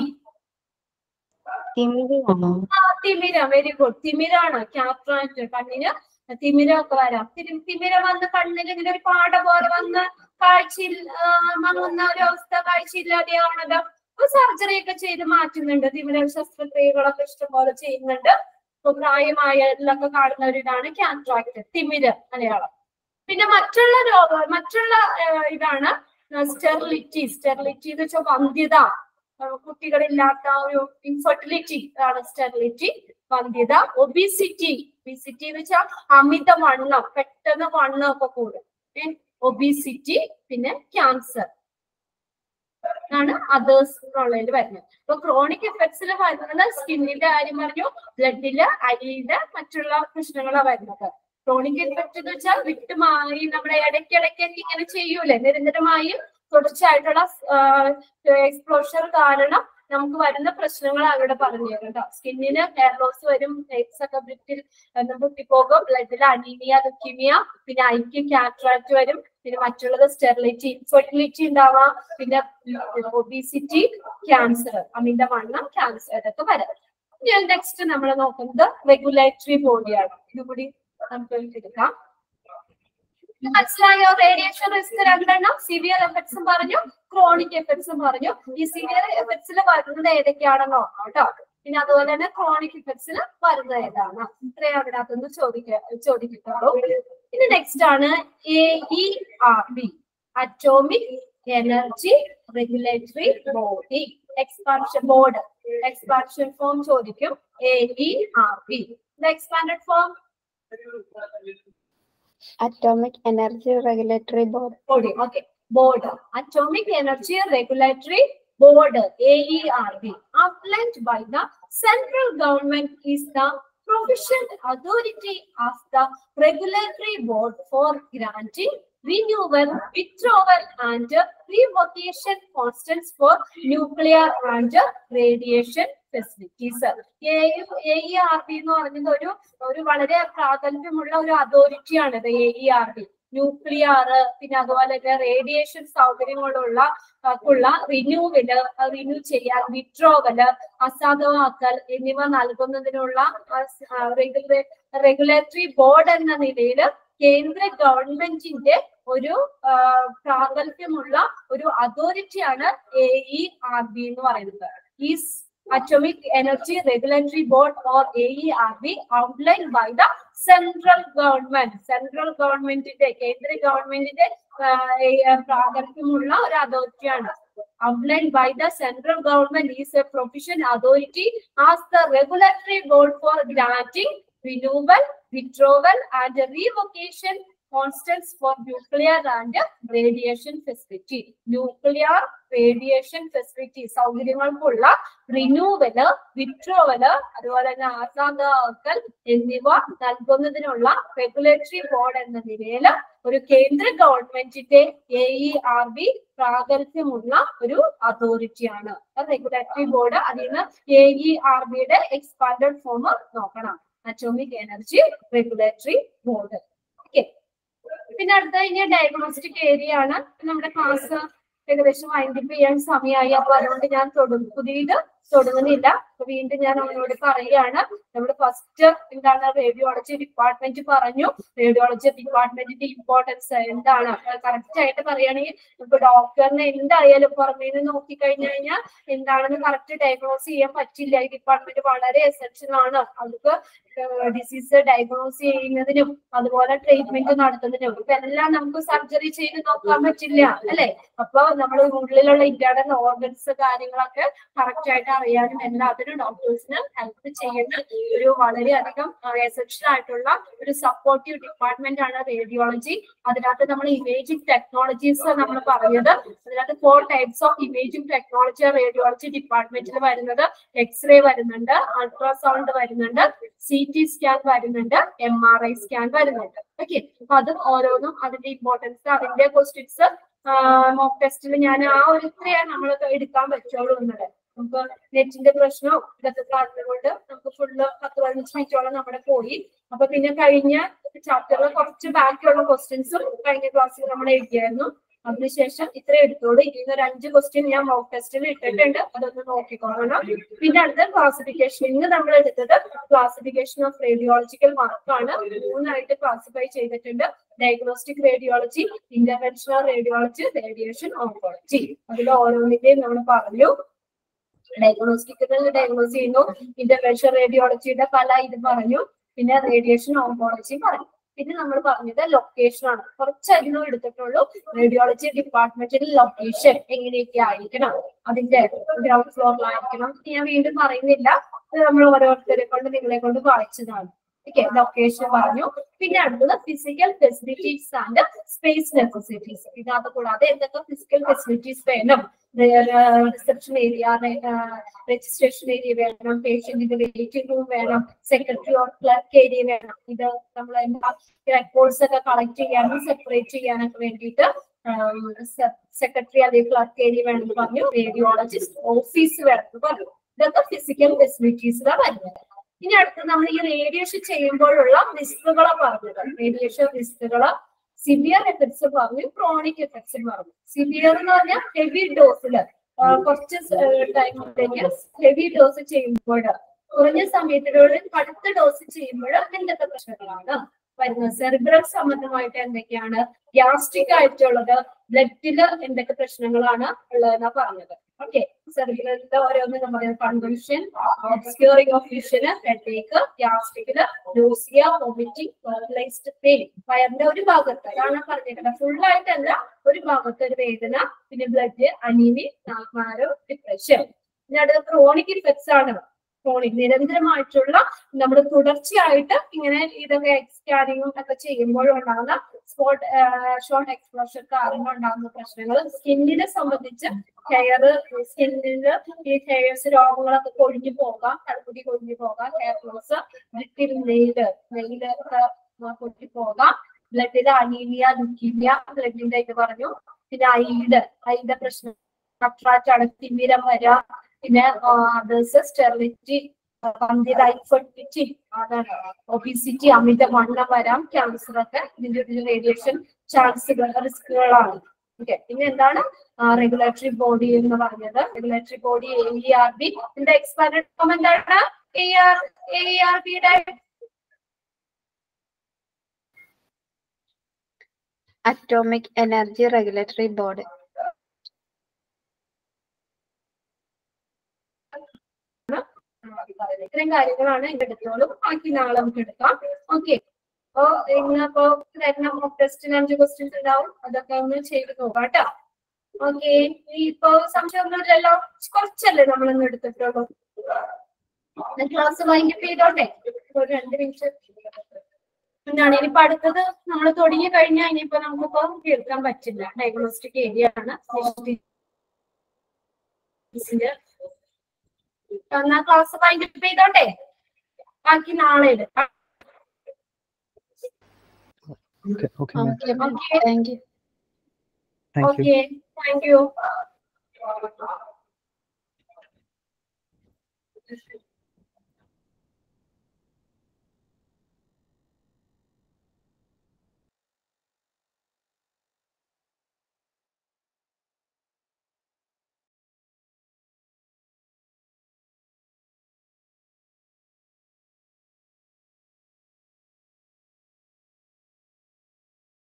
തിമിരമാണോ ആ തിമിരം വെരി ഗുഡ് തിമിരാണ് കാട്രാക്ട് കണ്ണിന് തിമിരമൊക്കെ വരാം തിരി- തിമിരം വന്ന് കണ്ണിൽ ഇങ്ങനെ ഒരു പാട പോലെ വന്ന് കാഴ്ചയിൽ ആ, മങ്ങുന്ന ഒരു അവസ്ഥ കാഴ്ചയില്ലാതെയാവണത് അപ്പൊ സർജറി ഒക്കെ ചെയ്ത് മാറ്റുന്നുണ്ട് തിമിര ശസ്ത്രക്രിയകളൊക്കെ ഇഷ്ടംപോലെ ചെയ്യുന്നുണ്ട് ഇപ്പൊ പ്രായമായതിലൊക്കെ കാണുന്ന ഒരു ഇതാണ് കാട്രാക്ട് തിമിരം മലയാളം പിന്നെ മറ്റുള്ള രോഗ മറ്റുള്ള ആ, ഇതാണ് സ്റ്റെറിലിറ്റി സ്റ്റെറിലിറ്റി എന്ന് വെച്ചാൽ വന്ധ്യത ആ, കുട്ടികളില്ലാത്ത ഒരു ഇൻഫെർട്ടിലിറ്റി ആണ് സ്റ്റെറിലിറ്റി വന്ധ്യത ഒബിസിറ്റി ഒബിസിറ്റി എന്ന് വെച്ചാൽ അമിത വണ്ണം പെട്ടെന്ന് വണ്ണം ഒക്കെ കൂടും ഒബിസിറ്റി പിന്നെ ക്യാൻസർ ആണ് അതേഴ്സ് ഉള്ളതിൽ വരുന്നത് അപ്പൊ ക്രോണിക് എഫക്ട്സിൽ വരുന്നത് സ്കിന്നിന്റെ കാര്യം പറഞ്ഞു ബ്ലഡില് അരിയില് മറ്റുള്ള പ്രശ്നങ്ങളാണ് വരുന്നത് ക്രോണിക് എഫക്ട് എന്ന് വെച്ചാൽ വിട്ടുമാറി നമ്മുടെ ഇടയ്ക്കിടയ്ക്കൊക്കെ ഇങ്ങനെ ചെയ്യൂലേ നിരന്തരമായും തുടർച്ചയായിട്ടുള്ള എക്സ്പ്ലോഷർ കാരണം നമുക്ക് വരുന്ന പ്രശ്നങ്ങൾ അവിടെ പറഞ്ഞു തരും കേട്ടോ സ്കിന്നിന് ഹെയർ ലോസ് വരും ലെഗ്സ് ഒക്കെ ബ്രിറ്റിൽ പൊട്ടിപ്പോകും ബ്ലഡിൽ അനീമിയ ലുക്കീമിയ പിന്നെ ഐക്യു കാട്രാക്ട് വരും പിന്നെ മറ്റുള്ളത് സ്റ്റെറിലിറ്റി ഫെർട്ടിലിറ്റി ഉണ്ടാവാം പിന്നെ ഒബിസിറ്റി ക്യാൻസർ അമിതവണ്ണം ക്യാൻസർ ഇതൊക്കെ വരാം ഇനി നെക്സ്റ്റ് നമ്മൾ നോക്കുന്നത് റെഗുലേറ്ററി ബോഡിയാണ് ഇതുകൂടി നമുക്ക് എടുക്കാം ഇത് മനസ്സിലായോ റേഡിയേഷൻ റിസ്ക് രണ്ടെണ്ണം സിവിയർ എഫക്ട്സും പറഞ്ഞു ക്രോണിക് എഫക്ട്സും പറഞ്ഞു ഈ സിവിയർ എഫക്ട്സിൽ വരുന്നത് ഏതൊക്കെയാണെന്ന് നോക്കാം കേട്ടോ പിന്നെ അതുപോലെ തന്നെ ക്രോണിക് എഫക്ട്സിൽ വരുന്നത് ഏതാണ് ഇത്രയും അതിനകത്തുനിന്ന് ചോദിക്ക ചോദിക്കത്തുള്ളൂ പിന്നെ നെക്സ്റ്റ് ആണ് A E R B atomic energy regulatory body expansion board expansion form ചോദിക്കും A E R B expanded form Atomic Energy Regulatory Board. body. Okay. Board. Atomic Energy Regulatory Board, AERB, outlined by the central government is the provisional authority of the regulatory board for granting renewal, withdrawal, and revocation constants for nuclear and radiation facilities. A E R B എന്ന് പറയുന്നത് ഒരു ഒരു വളരെ പ്രാഗൽഭ്യമുള്ള ഒരു അതോറിറ്റിയാണ് ഇത് A E R B nuclear പിന്നെ അതുപോലെ തന്നെ റേഡിയേഷൻ സൗകര്യങ്ങളുള്ള ഉള്ള റിന്യൂവല് റിന്യൂ ചെയ്യാൻ വിഡ്രോവല് അസാധുവാക്കൽ എന്നിവ നൽകുന്നതിനുള്ള റെഗുലേറ്ററി ബോർഡ് എന്ന നിലയിൽ കേന്ദ്ര ഗവൺമെന്റിന്റെ ഒരു ആ, പ്രാഗൽഭ്യമുള്ള ഒരു അതോറിറ്റിയാണ് എ ഇ ആർ ബി എന്ന് പറയുന്നത് ഈ atomic energy regulatory board or A E R B outline by the central government central ഗവൺമെന്റിന്റെ കേന്ദ്ര ഗവൺമെന്റിന്റെ ആ, ഈ, ആ, പ്രാഗൽഭ്യമുള്ള ഒരു അതോറിറ്റിയാണ് outlined by the central government is a provision authority as the regulatory board for granting renewal, withdrawal and revocation constants for nuclear and radiation facility. Nuclear radiation facility സൗകര്യങ്ങൾക്കുള്ള റിന്യൂവല് വിഡ്രോവല് അതുപോലെ തന്നെ ആസാദാക്കൽ എന്നിവ നൽകുന്നതിനുള്ള റെഗുലേറ്ററി ബോർഡ് എന്ന നിലയിൽ ഒരു കേന്ദ്ര ഗവൺമെന്റിന്റെ എ ഇ ആർ ബി പ്രാഗൽഭ്യമുള്ള ഒരു അതോറിറ്റിയാണ് റെഗുലേറ്ററി ബോർഡ് അതിൽ നിന്ന് എ ഇ ആർ ബിയുടെ എക്സ്പാൻഡഡ് ഫോം നോക്കണം atomic energy regulatory board okay പിന്നെ അടുത്ത കഴിഞ്ഞ ഡയഗ്നോസ്റ്റിക് ഏരിയ ആണ് നമ്മുടെ ക്ലാസ് ഏകദേശം വൈൻഡിപ്പ് ചെയ്യാൻ സമയമായി അപ്പൊ അതുകൊണ്ട് ഞാൻ തുടങ്ങും പുതിയത് തുടങ്ങുന്നില്ല അപ്പൊ വീണ്ടും ഞാൻ അവനോട് പറയുകയാണ് നമ്മൾ ഫസ്റ്റ് എന്താണ് റേഡിയോളജി ഡിപ്പാർട്ട്മെന്റ് പറഞ്ഞു റേഡിയോളജി ഡിപ്പാർട്ട്മെന്റിന്റെ ഇമ്പോർട്ടൻസ് എന്താണ് കറക്റ്റ് ആയിട്ട് പറയുകയാണെങ്കിൽ ഇപ്പൊ ഡോക്ടറിനെ എന്തായാലും പുറമേ നിന്ന് നോക്കിക്കഴിഞ്ഞു കഴിഞ്ഞാൽ എന്താണെന്ന് കറക്റ്റ് ഡയഗ്നോസ് ചെയ്യാൻ പറ്റില്ല ഈ ഡിപ്പാർട്ട്മെന്റ് വളരെ എസെൻഷ്യൽ ആണ് അവർക്ക് ഡിസീസ് ഡയഗ്നോസ് ചെയ്യുന്നതിനും അതുപോലെ ട്രീറ്റ്മെന്റ് നടത്തുന്നതിനും ഇപ്പൊ എല്ലാം നമുക്ക് സർജറി ചെയ്ത് നോക്കാൻ പറ്റില്ല അല്ലെ അപ്പൊ നമ്മുടെ ഉള്ളിലുള്ള ഇന്റേണൽ ഓർഗൻസ് കാര്യങ്ങളൊക്കെ കറക്റ്റ് ആയിട്ട് അറിയാനും എല്ലാത്തിനും ഡോക്ടേഴ്സിന് ഹെൽപ്പ് ചെയ്യുന്ന ഒരു വളരെയധികം എസെൻഷ്യൽ ആയിട്ടുള്ള ഒരു സപ്പോർട്ടീവ് ഡിപ്പാർട്ട്മെന്റ് ആണ് റേഡിയോളജി അതിനകത്ത് നമ്മൾ ഇമേജിംഗ് ടെക്നോളജീസ് നമ്മൾ പറഞ്ഞത് അതിനകത്ത് four types of imaging technology radiology ഡിപ്പാർട്ട്മെന്റിൽ വരുന്നത് എക്സ്റേ വരുന്നുണ്ട് അൾട്രാസൗണ്ട് വരുന്നുണ്ട് സി ടി സ്കാൻ വരുന്നുണ്ട് എം ആർ ഐ സ്കാൻ വരുന്നുണ്ട് ഓക്കെ അപ്പൊ അത് ഓരോന്നും അതിന്റെ ഇമ്പോർട്ടൻസ് അതിന്റെ ക്വസ്റ്റ്യൻസ് മോക്ക് ടെസ്റ്റിൽ ഞാൻ ആ ഒരു ഇത്രയാണ് നമ്മൾ എടുക്കാൻ പറ്റുള്ളൂ എന്നത് നമുക്ക് നെറ്റിന്റെ പ്രശ്നമോ ഇതൊക്കെ കാരണം കൊണ്ട് നമുക്ക് ഫുള്ള് പത്ത് പതിനഞ്ച് മിനിറ്റോളം നമ്മുടെ പോയി അപ്പൊ പിന്നെ കഴിഞ്ഞ ചാപ്റ്ററിൽ കുറച്ച് ബാക്കിയുള്ള ക്വസ്റ്റ്യൻസും കഴിഞ്ഞ ക്ലാസ്സിൽ നമ്മൾ എഴുതിയായിരുന്നു അതിനുശേഷം ഇത്ര എടുത്തോളൂ ഇനി ഒരു അഞ്ച് ക്വസ്റ്റ്യൻ ഞാൻ മോക്ക് ടെസ്റ്റിൽ ഇട്ടിട്ടുണ്ട് അതൊന്ന് നോക്കിക്കോളണം പിന്നെ അടുത്ത ക്ലാസിഫിക്കേഷൻ ഇന്ന് നമ്മൾ എടുത്തത് ക്ലാസിഫിക്കേഷൻ ഓഫ് റേഡിയോളജിക്കൽ മാർക്കാണ് മൂന്നായിട്ട് ക്ലാസിഫൈ ചെയ്തിട്ടുണ്ട് diagnostic radiology interventional radiology radiation oncology അതിൽ ഓരോന്നിന്റെയും നമ്മൾ പറഞ്ഞു ഡയഗ്നോസ്റ്റിക്കുകൾ ഡയഗ്നോസ് ചെയ്യുന്നു ഇന്റർവെൻഷൻ റേഡിയോളജിയുടെ പല ഇത് പറഞ്ഞു പിന്നെ റേഡിയേഷൻ ഓങ്കോളജി പറഞ്ഞു പിന്നെ നമ്മൾ പറഞ്ഞത് ലൊക്കേഷൻ ആണ് കുറച്ചധികം എടുത്തിട്ടുള്ളൂ റേഡിയോളജി ഡിപ്പാർട്ട്മെന്റിൽ ലൊക്കേഷൻ എങ്ങനെയൊക്കെ ആയിരിക്കണം അതിന്റെ ഗ്രൗണ്ട് ഫ്ലോറിലായിരിക്കണം ഞാൻ വീണ്ടും പറയുന്നില്ല ഇത് നമ്മൾ ഓരോരുത്തരെ കൊണ്ട് നിങ്ങളെ കൊണ്ട് വായിച്ചതാണ് ഓക്കെ ലൊക്കേഷൻ പറഞ്ഞു പിന്നെ അടുത്തത് physical facilities and space necessities ഇതിനകത്ത് കൂടാതെ എന്തൊക്കെ ഫിസിക്കൽ ഫെസിലിറ്റീസ് വേണം റിസപ്ഷൻ ഏരിയ രജിസ്ട്രേഷൻ ഏരിയ വേണം പേഷ്യന്റിന്റെ വെയിറ്റിംഗ് റൂം വേണം സെക്രട്ടറി ഓർ ക്ലർക്ക് ഏരിയ വേണം ഇത് നമ്മൾ റെക്കോർഡ്സ് ഒക്കെ കളക്ട് ചെയ്യാനും സെപ്പറേറ്റ് ചെയ്യാനൊക്കെ വേണ്ടിയിട്ട് സെക്രട്ടറി അല്ലെങ്കിൽ ക്ലർക്ക് ഏരിയ വേണമെന്ന് പറഞ്ഞു റേഡിയോളജിസ്റ്റ് ഓഫീസ് വേണമെന്ന് പറഞ്ഞു ഇതൊക്കെ ഫിസിക്കൽ ഫെസിലിറ്റീസിലാണ് വരുന്നത് ഇനി അടുത്ത് നമ്മൾ ഈ റേഡിയേഷൻ ചെയ്യുമ്പോഴുള്ള റിസ്കുകളെ പറഞ്ഞത് റേഡിയേഷൻ റിസ്കുകള് സിവിയർ എഫക്ട്സ് പറഞ്ഞു ക്രോണിക് എഫക്ട്സ് പറഞ്ഞു സിവിയർ എന്ന് പറഞ്ഞാൽ ഹെവി ഡോസില് കുറച്ച് ടൈമിലേക്ക് ഹെവി ഡോസ് ചെയ്യുമ്പോൾ കുറഞ്ഞ സമയത്തിനുള്ളിൽ കടുത്ത ഡോസ് ചെയ്യുമ്പോൾ എന്തൊക്കെ പ്രശ്നങ്ങളാണ് വരുന്നത് സെറിബ്രൽ സംബന്ധമായിട്ട് എന്തൊക്കെയാണ് ഗ്യാസ്ട്രിക് ആയിട്ടുള്ളത് ബ്ലഡില് എന്തൊക്കെ പ്രശ്നങ്ങളാണ് ഉള്ളതെന്നാ പറഞ്ഞത് ഓക്കെ സെറിബ്രലിന്റെ ഓരോന്ന് നമ്മൾ convulsion obscuring of vision headache ഗ്യാസ്ട്രിക്കില് ലൂസിയ വോമിറ്റിംഗ് ലോക്കലൈസ്ഡ് പെയിൻ വയറിന്റെ ഒരു ഭാഗത്ത് അതാണ് പറഞ്ഞിരിക്കുന്നത് ഫുൾ ആയിട്ടല്ല ഒരു ഭാഗത്ത് ഒരു വേദന പിന്നെ ബ്ലഡ് അനീമി ആഹാരം ഡിപ്രഷൻ പിന്നെ അടുത്ത ക്രോണിക് ഇഫക്ട്സ് ആണ് ക്രോണിക് നിരന്തരമായിട്ടുള്ള നമ്മൾ തുടർച്ചയായിട്ട് ഇങ്ങനെ ഇതൊക്കെ സ്കാനിങ്ങും ഒക്കെ ചെയ്യുമ്പോൾ ഉണ്ടാകുന്ന സ്പോട്ട് ഷോർട്ട് എക്സ്പ്ലോഷർ കാരണം ഉണ്ടാകുന്ന പ്രശ്നങ്ങൾ സ്കിന്നിനെ സംബന്ധിച്ച് ഹെയർ സ്കിന്നില് ഈ ഹെയർസ് രോഗങ്ങളൊക്കെ കൊഴിഞ്ഞു പോകാം തലമുടി കൊഴിഞ്ഞു പോകാം ഹെയർ ലോസ് നെയില് നെയില് ഒക്കെ കൊഴിഞ്ഞു പോകാം ബ്ലഡിൽ അനീമിയ ലുക്കീമിയ ബ്ലഡിന്റെ ഇത് പറഞ്ഞു പിന്നെ ഐഡ് ഐയുടെ പ്രശ്നം അട്രാക്റ്റ് ആണ് തിമിരം വരാ പിന്നെ അതേഴ്സ് സ്റ്റെറിലിറ്റി ഫെർട്ടിലിറ്റി അതാണ് ഒബിസിറ്റി അമിതവണ്ണം വരാം ക്യാൻസർ ഒക്കെ ഇതിന്റെ ഒരു റേഡിയേഷൻ ചാൻസുകൾ റിസ്കുകളാണ് ഓക്കെ പിന്നെ എന്താണ് റെഗുലേറ്ററി ബോഡി എന്ന് പറഞ്ഞത് regulatory body A E R B ഇതിന്റെ എക്സ്പാൻഡ് ഫോം എന്താണ് എ ആർ എ ആർ ബിയുടെ Atomic Energy Regulatory Board. ഇത്രയും കാര്യങ്ങളാണ് ഇതിന്റെ എടുത്തോളൂ ബാക്കി നാളെ നമുക്ക് എടുക്കാം ഓക്കെ അപ്പോ ഇന്നിപ്പോ വരുന്ന മോക്ക് ടെസ്റ്റിന് അഞ്ച് ക്വസ്റ്റ്യൻസ് ഉണ്ടാവും അതൊക്കെ ഒന്ന് ചെയ്ത് നോക്കാം കേട്ടോ ഓക്കെ ഇപ്പൊ സംശയമൊന്നുമില്ലല്ലോ കുറച്ചല്ലേ നമ്മളിന്ന് എടുത്തിട്ടുള്ളൂ ക്ലാസ് വൈകിട്ട് ചെയ്തോട്ടെ ഒരു രണ്ട് മിനിറ്റ് എന്താണ് ഇനിയിപ്പോ അടുത്തത് നമ്മൾ തുടങ്ങി കഴിഞ്ഞാൽ ഇനിയിപ്പോ നമുക്കിപ്പോ കേൾക്കാൻ പറ്റില്ല ഡയഗ്നോസ്റ്റിക് ഏരിയ ആണ് ഇതിന്റെ എന്നാ ക്ലാസ് വൈകിട്ട് ചെയ്തോട്ടെ ബാക്കി നാളെ എടുക്കാം Okay, okay, ma'am. Okay, ma'am. Okay. Thank you. Thank you. Okay, thank you.